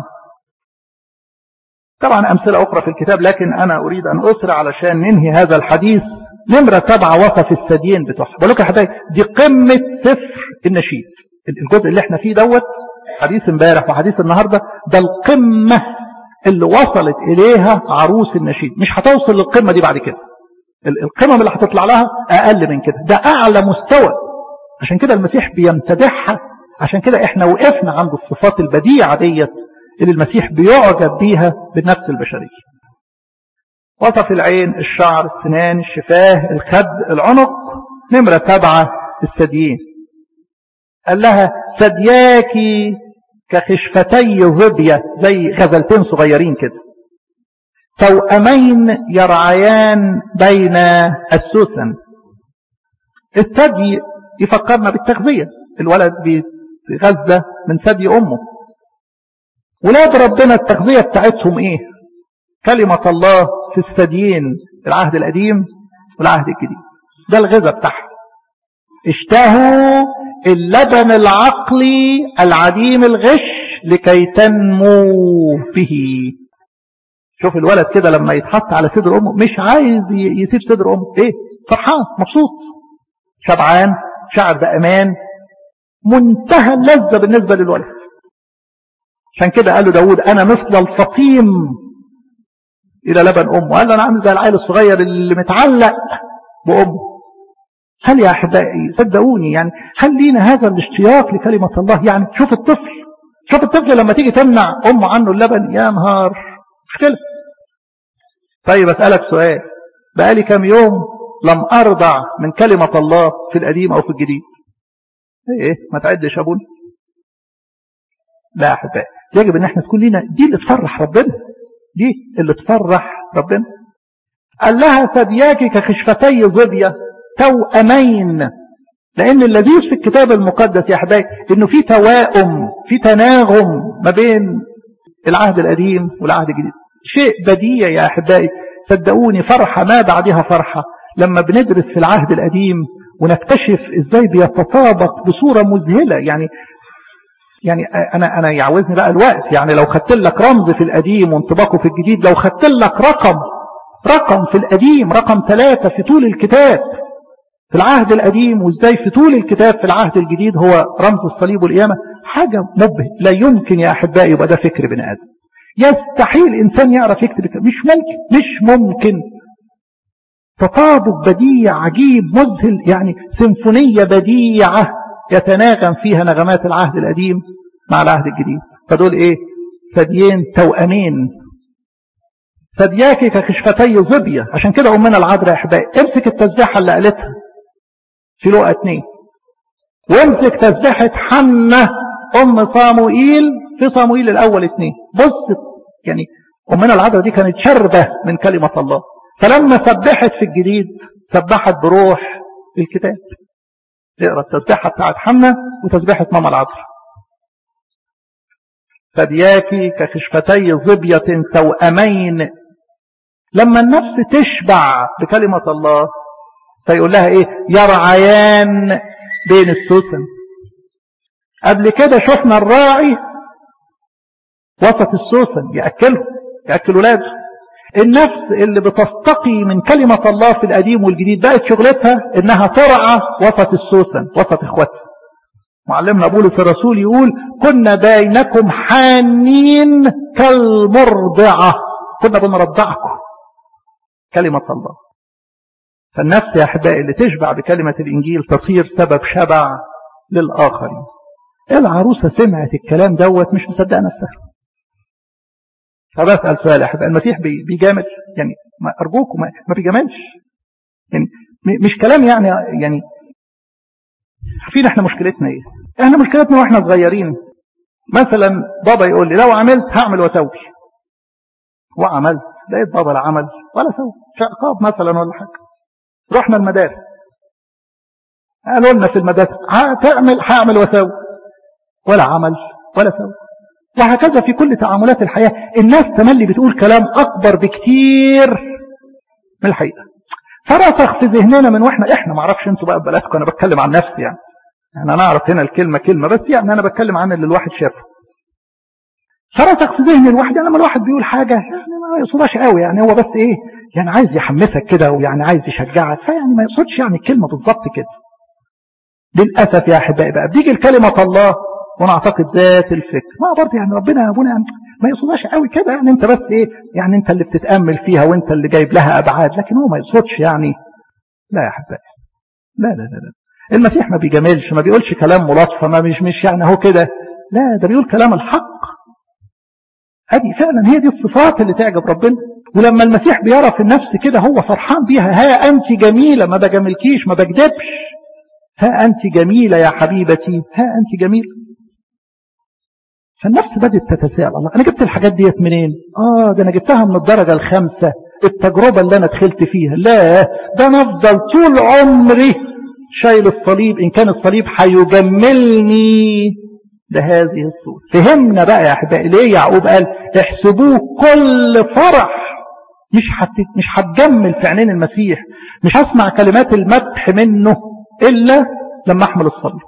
A: طبعا أمثلة أخرى في الكتاب لكن أنا أريد أن أسرع علشان ننهي هذا الحديث نمرة سبعة وصف الثديين بتوعها بقول لك يا حبايبي دي قمة سفر النشيد الجزء اللي احنا فيه دوت حديث امبارح وحديث النهارده ده القمة اللي وصلت إليها عروس النشيد مش هتوصل للقمة دي بعد كده القمم اللي هتطلع لها أقل من كده ده أعلى مستوى عشان كده المسيح بيمتدحها عشان كده احنا وقفنا عند الصفات البديعة ديت اللي المسيح بيعجب بيها بالنفس البشرية وصف العين الشعر السنان الشفاه الخد العنق نمرة سبعة الثديين قال لها ثدياكي كخشفتي ظبية زي غزلتين صغيرين كده توأمين يرعيان بين السوسن الثدي يفكرنا بالتغذية الولد بيتغذى من ثدي أمه ولاد ربنا التغذية بتاعتهم ايه كلمة الله في الثديين العهد القديم والعهد الجديد ده الغذاء بتاعهم اشتهوا اللبن العقلي العديم الغش لكي تنمو به شوف الولد كده لما يتحط على صدر امه مش عايز يسيب صدر امه ايه فرحان مبسوط شبعان شعر بامان منتهى اللذة بالنسبة للولد عشان كده قال له داود انا مثل الفطيم الى لبن امه قال له انا عامل زي العيل الصغير اللي متعلق بامه هل يا احبائي صدقوني يعني هل لينا هذا الاشتياق لكلمة الله يعني شوف الطفل شوف الطفل لما تيجي تمنع امه عنه اللبن يا نهار مشكلة طيب اسألك سؤال بقالي كم يوم لم ارضع من كلمة الله في القديم او في الجديد ايه ما تعدش ابونا لا احبائي يجب ان احنا تكون لنا دي اللي تفرح ربنا دي اللي تفرح ربنا قال لها ثدياك كخشفتي ظبية توأمين لأن اللذيذ في الكتاب المقدس يا أحبائي إنه في توائم في تناغم ما بين العهد القديم والعهد الجديد شيء بديع يا أحبائي صدقوني فرحة ما بعدها فرحة لما بندرس في العهد القديم ونكتشف ازاي بيتطابق بصورة مذهلة يعني يعني انا انا يعوزني بقى الوقت يعني لو خدت لك رمز في القديم وانطباقه في الجديد لو خدت لك رقم رقم في القديم رقم ثلاثة في طول الكتاب في العهد القديم وازاي في طول الكتاب في العهد الجديد هو رمز الصليب والقيامة حاجة مبهر لا يمكن يا أحبائي يبقى ده فكر بني آدم يستحيل إنسان يعرف يكتب مش ممكن مش ممكن تطابق بديع عجيب مذهل يعني سيمفونية بديعة يتناغم فيها نغمات العهد القديم مع العهد الجديد فدول ايه ثديين توأمين ثدياك كخشفتي ظبية عشان كده أمنا العذراء يا أحبائي امسك التسبيحة اللي قالتها في لقى اتنين وامسك تسبيحة حنة أم صاموئيل في صاموئيل الأول اتنين بص يعني أمنا العذراء دي كانت شربة من كلمة الله فلما سبحت في الجديد سبحت بروح الكتاب اقرا التسبيحة بتاعت حنة وتسبيحة ماما العذراء ثدياك كخشفتي ظبية توأمين لما النفس تشبع بكلمة الله فيقول لها ايه يرعيان بين السوسن قبل كده شفنا الراعي وسط السوسن يأكله يأكل ولاده النفس اللي بتستقي من كلمة الله في القديم والجديد بقت شغلتها انها ترعى وسط السوسن وسط اخواتها معلمنا بولس الرسول يقول كنا بينكم حانين كالمرضعة كنا بنرضعكم كلمة الله فالنفس يا أحبائي اللي تشبع بكلمة الإنجيل تصير سبب شبع للآخرين العروسة سمعت الكلام دوت مش مصدقة نفسها فبسأل سؤال يا أحبائي المسيح بيجامل يعني ما أرجوكم ما بيجاملش يعني مش كلام يعني يعني عارفين احنا مشكلتنا ايه احنا مشكلتنا واحنا صغيرين مثلا بابا يقول لي لو عملت هعمل واسوي وعملت لقيت بابا لا عمل ولا سوى في عقاب مثلا ولا حاجه رحنا المدارس قالوا لنا في المدارس هتعمل هعمل واسوي ولا عمل ولا سوى وهكذا في كل تعاملات الحياة الناس تملي بتقول كلام أكبر بكتير من الحقيقة فرسخ في ذهننا من واحنا احنا ما اعرفش انتوا بقى بلاتكم انا بتكلم عن نفسي يعني يعني انا اعرف هنا الكلمة كلمة بس يعني انا بتكلم عن اللي الواحد شافه فرسخ في ذهن الواحد يعني لما الواحد بيقول حاجة يعني ما يقصدهاش قوي يعني هو بس ايه يعني عايز يحمسك كده ويعني عايز يشجعك فيعني ما يقصدش يعني الكلمة بالظبط كده للأسف يا أحبائي بقى بيجي الكلمة الله ونعتقد ذات الفكر ما برضه يعني ربنا يا ابونا يعني ما يقصدهاش قوي كده يعني انت بس ايه يعني انت اللي بتتأمل فيها وانت اللي جايب لها أبعاد لكن هو ما يقصدش يعني لا يا أحبائي لا لا لا لا المسيح ما بيجاملش ما بيقولش كلام ملاطفة ما مش مش يعني هو كده لا ده بيقول كلام الحق هذه فعلا هي دي الصفات اللي تعجب ربنا
B: ولما المسيح بيرى في النفس كده هو فرحان بيها ها أنت جميلة ما بجملكيش ما بكدبش ها أنت جميلة يا حبيبتي ها أنت جميلة فالنفس بدأت تتساءل الله أنا جبت الحاجات ديت منين آه ده أنا جبتها من الدرجة الخامسة التجربة اللي أنا دخلت فيها لا ده أنا أفضل طول عمري شايل الصليب إن كان الصليب هيجملني بهذه الصورة فهمنا بقى يا أحبائي ليه يعقوب قال احسبوه كل فرح مش حت... مش هتجمل في عينين المسيح مش هسمع كلمات المدح منه إلا لما أحمل الصليب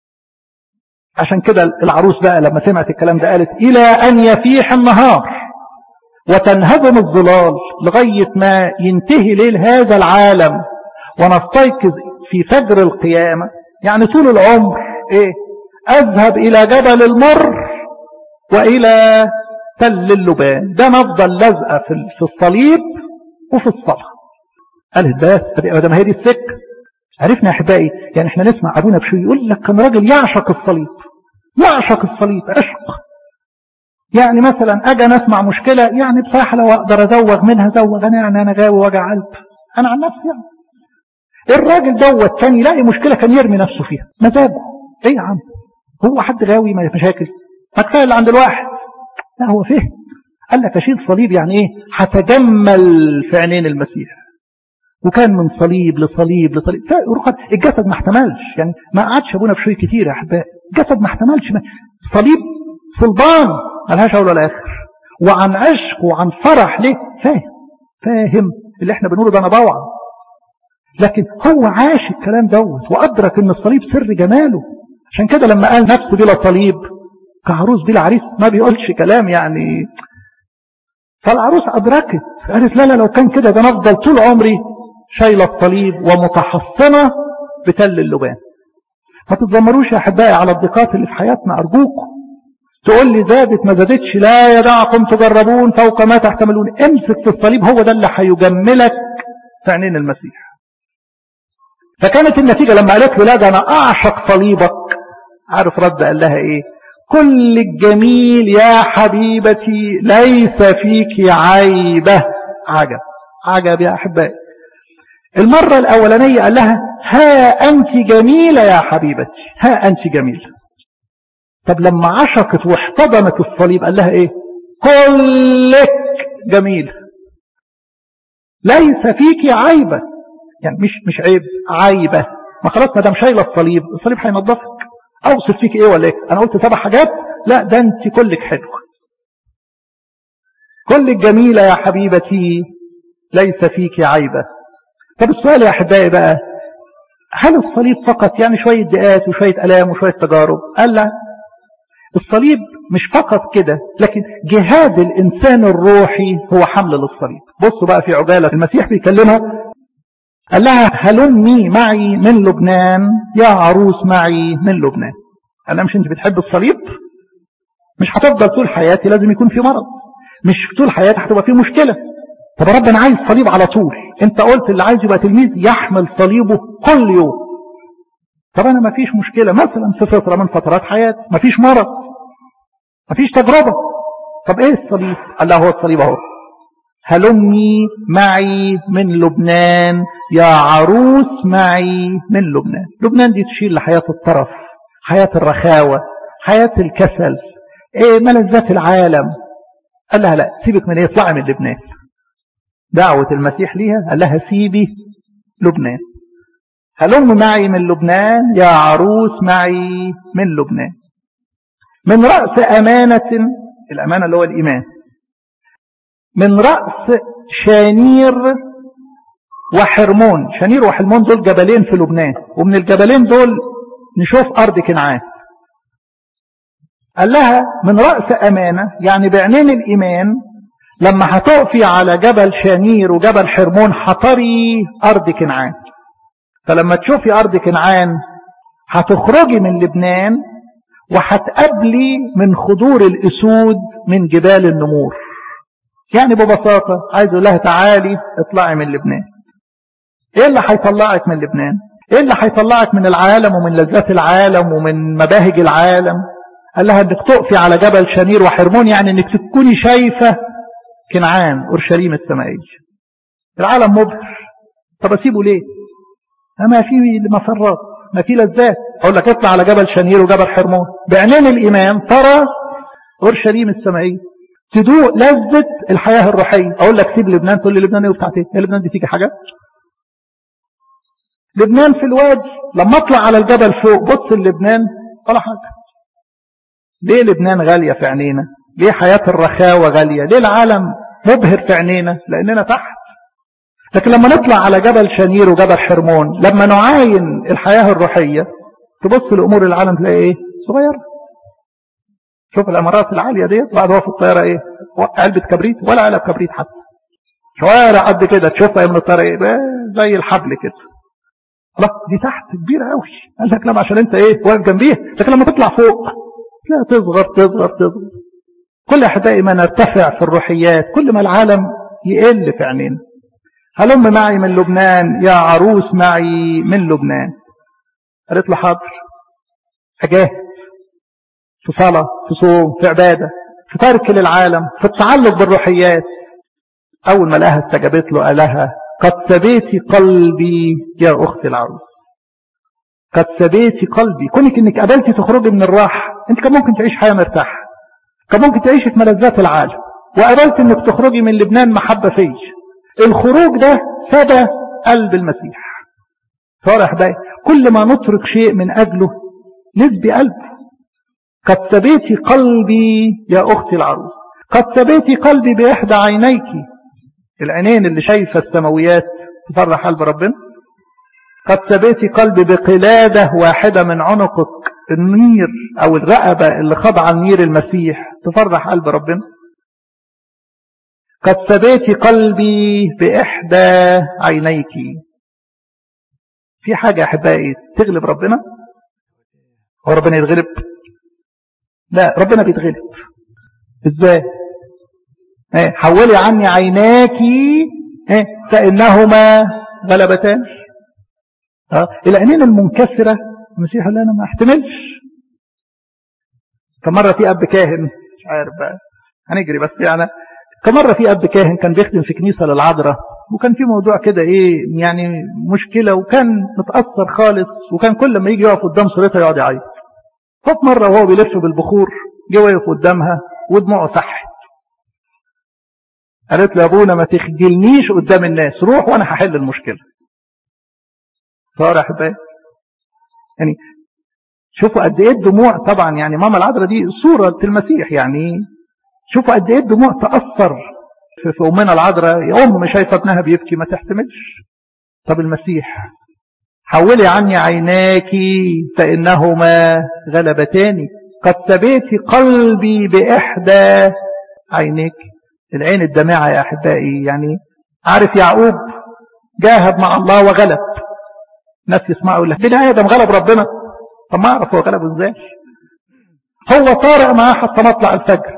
B: عشان كده العروس بقى لما سمعت الكلام ده قالت إلى أن يفيح النهار وتنهدم الظلال لغاية ما ينتهي ليل هذا العالم ونستيقظ في فجر القيامة يعني طول العمر إيه أذهب إلى جبل المر وإلى تل اللبان ده نفضل لازقة في الصليب وفي الصلاة قالت بس ده ما هي دي السكة عرفنا يا أحبائي يعني احنا نسمع أبونا بشوي يقول لك كان راجل يعشق الصليب يعشق الصليب عشق يعني مثلا أجي نسمع مشكلة يعني بصراحة لو أقدر أزوغ منها زوغ أنا يعني أنا غاوي وجع قلب أنا عن نفسي يعني الراجل دوت كان يلاقي مشكلة كان يرمي نفسه فيها مزاجه ايه يا عم هو حد غاوي ما مشاكل ما كفايه اللي عند الواحد لا هو فهم قال لك اشيل صليب يعني ايه هتجمل في عينين المسيح وكان من صليب لصليب لصليب الجسد ما احتملش يعني ما قعدش ابونا بشوي كتير يا احبائي الجسد ما احتملش صليب صلبان ملهاش اول ولا اخر وعن عشق وعن فرح ليه فاهم فاهم اللي احنا بنقوله ده انا بوعى لكن هو عاش الكلام دوت وادرك ان الصليب سر جماله عشان كده لما قال نفسه بلا صليب كعروس بلا عريس ما بيقولش كلام يعني فالعروس أدركت قالت لا لا لو كان كده ده نفضل طول عمري شايلة الصليب ومتحصنة بتل اللبان ما تتذمروش يا أحبائي على الضيقات اللي في حياتنا أرجوكم تقول لي زادت ما زادتش لا يدعكم تجربون فوق ما تحتملون امسك في الصليب هو ده اللي هيجملك في عينين المسيح فكانت النتيجة لما قالت له لا ده أنا أعشق صليبك عارف رد قال لها إيه كل الجميل يا حبيبتي ليس فيك عيبة عجب عجب يا أحبائي المرة الأولانية قال لها ها أنت جميلة يا حبيبتي ها أنت جميلة طب لما عشقت واحتضنت الصليب قال لها إيه كلك جميلة ليس فيك عيبة يعني مش مش عيب عيبة ما خلاص ما دام شايله الصليب الصليب هينضفك اوصف فيك ايه ولا ايه انا قلت سبع حاجات لا ده انت كلك حلو كلك جميلة يا حبيبتي ليس فيك عيبة طب السؤال يا احبائي بقى هل الصليب فقط يعني شوية دقات وشوية ألام وشوية تجارب قال لا الصليب مش فقط كده لكن جهاد الإنسان الروحي هو حمل للصليب بصوا بقى في عجالة المسيح بيكلمها قال لها هلمي معي من لبنان يا عروس معي من لبنان قال لها مش انت بتحب الصليب مش هتفضل طول حياتي لازم يكون في مرض مش طول حياتي هتبقى في مشكلة طب يا رب انا عايز صليب على طول انت قلت اللي عايز يبقى تلميذ يحمل صليبه كل يوم طب انا ما فيش مشكلة مثلا في فترة من فترات حياتي ما فيش مرض ما فيش تجربة طب ايه الصليب قال لها هو الصليب اهو هلمي معي من لبنان يا عروس معي من لبنان لبنان دي تشير لحياة الطرف حياة الرخاوة حياة الكسل ايه ملذات العالم قال لها لا سيبك من ايه اطلعي من لبنان دعوة المسيح ليها قال لها سيبي لبنان هلم معي من لبنان يا عروس معي من لبنان من رأس أمانة الأمانة اللي هو الإيمان من رأس شانير وحرمون شانير وحرمون دول جبلين في لبنان ومن الجبلين دول نشوف أرض كنعان قال لها من رأس أمانة يعني بعينين الإيمان لما هتقفي على جبل شانير وجبل حرمون هتري أرض كنعان فلما تشوفي أرض كنعان هتخرجي من لبنان وهتقابلي من خضور الأسود من جبال النمور يعني ببساطة عايز اقول لها تعالي اطلعي من لبنان ايه اللي هيطلعك من لبنان ايه اللي هيطلعك من العالم ومن لذات العالم ومن مباهج العالم قال لها انك تقفي على جبل شنير وحرمون يعني انك تكوني شايفة كنعان أورشليم السمائية العالم مبهر طب أسيبه ليه ما في مسرات ما في لذات أقول لك اطلع على جبل شنير وجبل حرمون بعينين الإيمان ترى أورشليم السمائية تدوق لذة الحياة الروحية أقول لك سيب لبنان تقول لي لبنان ايه وبتاعت ايه لبنان دي تيجي حاجة لبنان في الوادي لما اطلع على الجبل فوق بص لبنان ولا حاجة ليه لبنان غالية في عينينا ليه حياة الرخاوة غالية ليه العالم مبهر في عينينا لأننا تحت لكن لما نطلع على جبل شنير وجبل حرمون لما نعاين الحياة الروحية تبص لأمور العالم تلاقي ايه صغيرة شوف العمارات العالية ديت بعد هو في الطيارة ايه علبة كبريت ولا علب كبريت حتى شوارع قد كده تشوفها من الطيارة ايه زي الحبل كده خلاص دي تحت كبيرة قوي قال لك لا عشان انت ايه واقف جنبيها لكن لما تطلع فوق لا تصغر تصغر تصغر كل احبائي ما نرتفع في الروحيات كل ما العالم يقل في عينينا هلم معي من لبنان يا عروس معي من لبنان قالت له حاضر أجاهد في صلاة في صوم في عبادة في ترك للعالم في التعلق بالروحيات أول ما لقاها استجابت له قالها قد سبيت قلبي يا أختي العروس قد سبيت قلبي كونك انك قبلتي تخرجي من الراحة انت كان ممكن تعيش حياة مرتاحة كان ممكن تعيشي في ملذات العالم وقبلت انك تخرجي من لبنان محبة فيه الخروج ده سبى قلب المسيح صالح بقى كل ما نترك شيء من أجله نسبي قلبه قد سبيت قلبي يا أختي العروس قد سبيت قلبي بإحدى عينيك العينين اللي شايفة السماويات تفرح قلب ربنا قد سبيت قلبي بقلادة واحدة من عنقك النير أو الرقبة اللي خضع النير المسيح تفرح قلب ربنا قد سبيت قلبي بإحدى عينيك في حاجة أحبائي تغلب ربنا هو ربنا يتغلب لا ربنا بيتغلب ازاي ايه حولي عني عيناكي ايه فإنهما غلبتان اه العينين المنكسرة المسيح قال انا ما احتملش فمرة في اب كاهن مش عارف بقى هنجري بس يعني كمرة في اب كاهن كان بيخدم في كنيسة للعذراء وكان في موضوع كده ايه يعني مشكلة وكان متأثر خالص وكان كل ما يجي يقف قدام صورتها يقعد يعيط ففي مرة وهو بيلف بالبخور جه واقف قدامها ودموعه صحت قالت له يا ابونا ما تخجلنيش قدام الناس روح وانا هحل المشكلة صار احبائي يعني شوفوا قد ايه الدموع طبعا يعني ماما العذراء دي صورة المسيح يعني شوفوا قد ايه الدموع تأثر في, في أمنا العذراء يا أم مش شايفة ابنها بيبكي ما تحتملش طب المسيح حولي عني عيناك فإنهما غلبتاني قد سبيت قلبي بإحدى عينيك العين الدماعة يا أحبائي يعني عارف يعقوب جاهد مع الله وغلب ناس يسمعوا يقول لك بني آدم غلب ربنا طب ما أعرف هو غلبه إزاي هو طارع معاه حتى مطلع الفجر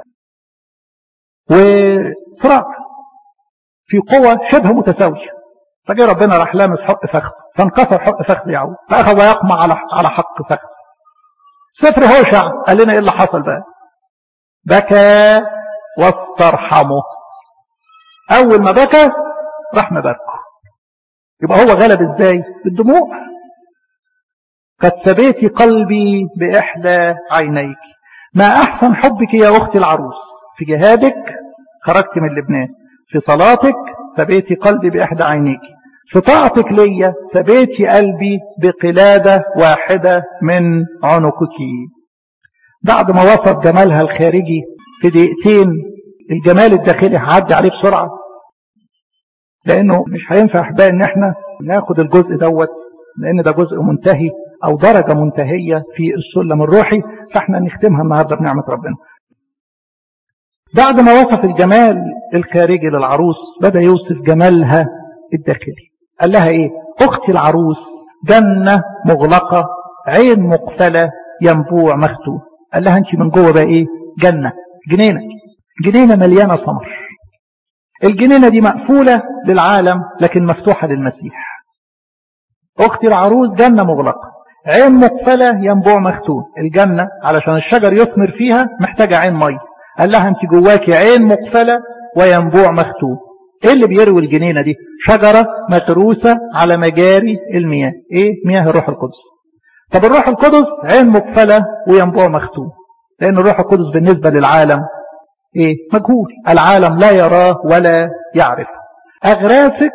B: وصراع في قوة شبه متساوية فجاء ربنا راح لامس حق فخذ فانكسر حق فخذ يعقوب فأخذ يقمع على على حق فخذ سفر هوشع قال لنا ايه اللي حصل بقى بكى واسترحمه اول ما بكى راح مباركه يبقى هو غلب ازاي بالدموع قد سبيت قلبي بإحدى عينيك ما أحسن حبك يا أختي العروس في جهادك خرجت من لبنان في صلاتك سبيت قلبي بإحدى عينيك في طاعتك ليا ثبيت قلبي بقلادة واحدة من عنقك بعد ما وصف جمالها الخارجي في دقيقتين الجمال الداخلي هعدي عليه بسرعة لأنه مش هينفع أحبائي إن احنا ناخد الجزء دوت لأن ده جزء منتهي أو درجة منتهية في السلم الروحي فاحنا نختمها النهاردة بنعمة ربنا بعد ما وصف الجمال الخارجي للعروس بدأ يوصف جمالها الداخلي قال لها ايه اختي العروس جنة مغلقة عين مقفلة ينبوع مختوم قال لها انت من جوه بقى ايه جنة جنينة جنينة مليانة ثمر الجنينة دي مقفولة للعالم لكن مفتوحة للمسيح اختي العروس جنة مغلقة عين مقفلة ينبوع مختوم الجنة علشان الشجر يثمر فيها محتاجة عين مية قال لها انت جواكي عين مقفلة وينبوع مختوم ايه اللي بيروي الجنينة دي شجرة متروسة على مجاري المياه ايه مياه الروح القدس طب الروح القدس عين مقفلة وينبوع مختوم لان الروح القدس بالنسبة للعالم ايه مجهول العالم لا يراه ولا يعرف اغراسك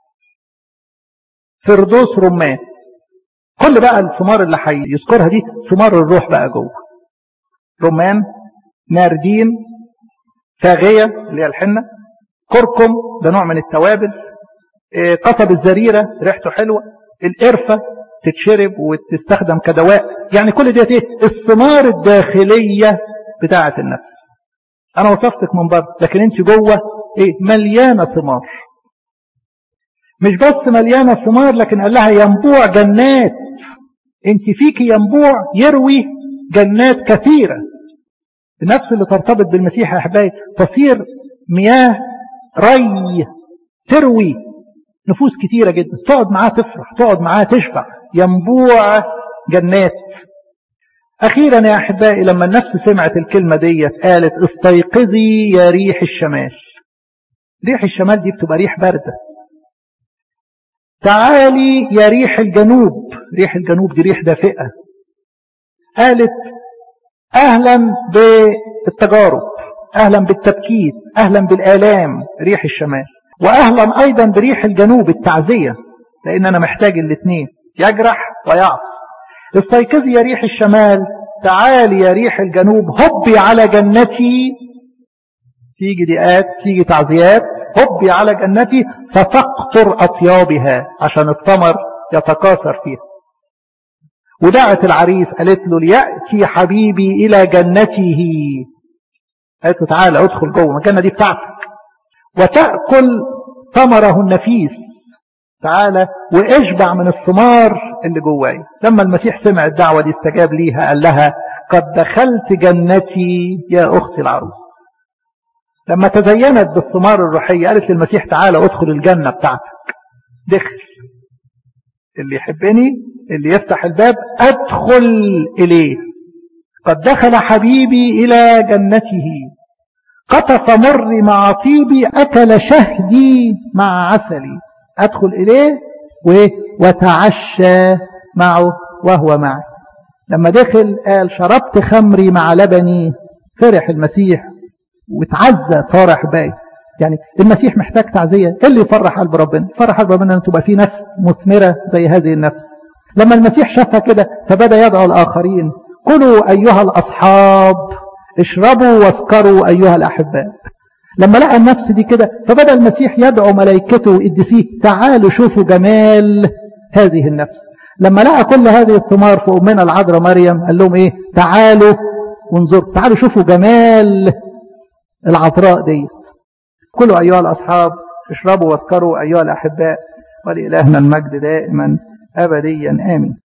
B: فردوس رمان كل بقى الثمار اللي هيذكرها دي ثمار الروح بقى جوه رمان ناردين فاغية اللي هي الحنة كركم ده نوع من التوابل إيه قصب الزريرة ريحته حلوة القرفة تتشرب وتستخدم كدواء يعني كل ديت ايه الثمار الداخلية بتاعة النفس انا وصفتك من بره لكن انت جوه ايه مليانة ثمار مش بس مليانة ثمار لكن قال لها ينبوع جنات انت فيك ينبوع يروي جنات كثيرة النفس اللي ترتبط بالمسيح يا احبائي تصير مياه ري تروي نفوس كتيرة جدا تقعد معاه تفرح تقعد معاه تشبع ينبوع جنات أخيرا يا أحبائي لما النفس سمعت الكلمة دي قالت استيقظي يا ريح الشمال ريح الشمال دي بتبقى ريح باردة تعالي يا ريح الجنوب ريح الجنوب دي ريح دافئة قالت أهلا بالتجارب أهلا بالتبكيت أهلا بالآلام ريح الشمال وأهلا أيضا بريح الجنوب التعزية لأن أنا محتاج الاثنين يجرح ويعص استيقظي يا ريح الشمال تعالي يا ريح الجنوب هبي على جنتي تيجي دقات تيجي تعزيات هبي على جنتي فتقطر أطيابها عشان الثمر يتكاثر فيها ودعت العريس قالت له ليأتي حبيبي إلى جنته قالت له تعالى ادخل جوه الجنة دي بتاعتك وتأكل ثمره النفيس تعالى واشبع من الثمار اللي جواي لما المسيح سمع الدعوة دي استجاب ليها قال لها قد دخلت جنتي يا أختي العروس لما تزينت بالثمار الروحية قالت للمسيح تعالى ادخل الجنة بتاعتك دخل اللي يحبني اللي يفتح الباب أدخل إليه قد دخل حبيبي إلى جنته قطف مري مع طيبي أكل شهدي مع عسلي أدخل إليه وتعشى معه وهو معي لما دخل قال شربت خمري مع لبني فرح المسيح وتعزى صارح باي يعني المسيح محتاج تعزية ايه اللي يفرح قلب ربنا يفرح قلب ربنا ان تبقى في نفس مثمرة زي هذه النفس لما المسيح شافها كده فبدأ يدعو الآخرين كلوا أيها الأصحاب اشربوا واسكروا أيها الأحباء لما لقى النفس دي كده فبدأ المسيح يدعو ملائكته وقدسيه تعالوا شوفوا جمال هذه النفس لما لقى كل هذه الثمار في أمنا العذراء مريم قال لهم ايه تعالوا وانظروا تعالوا شوفوا جمال العذراء ديت كلوا أيها الأصحاب اشربوا واسكروا أيها الأحباء ولإلهنا المجد دائما أبديا آمين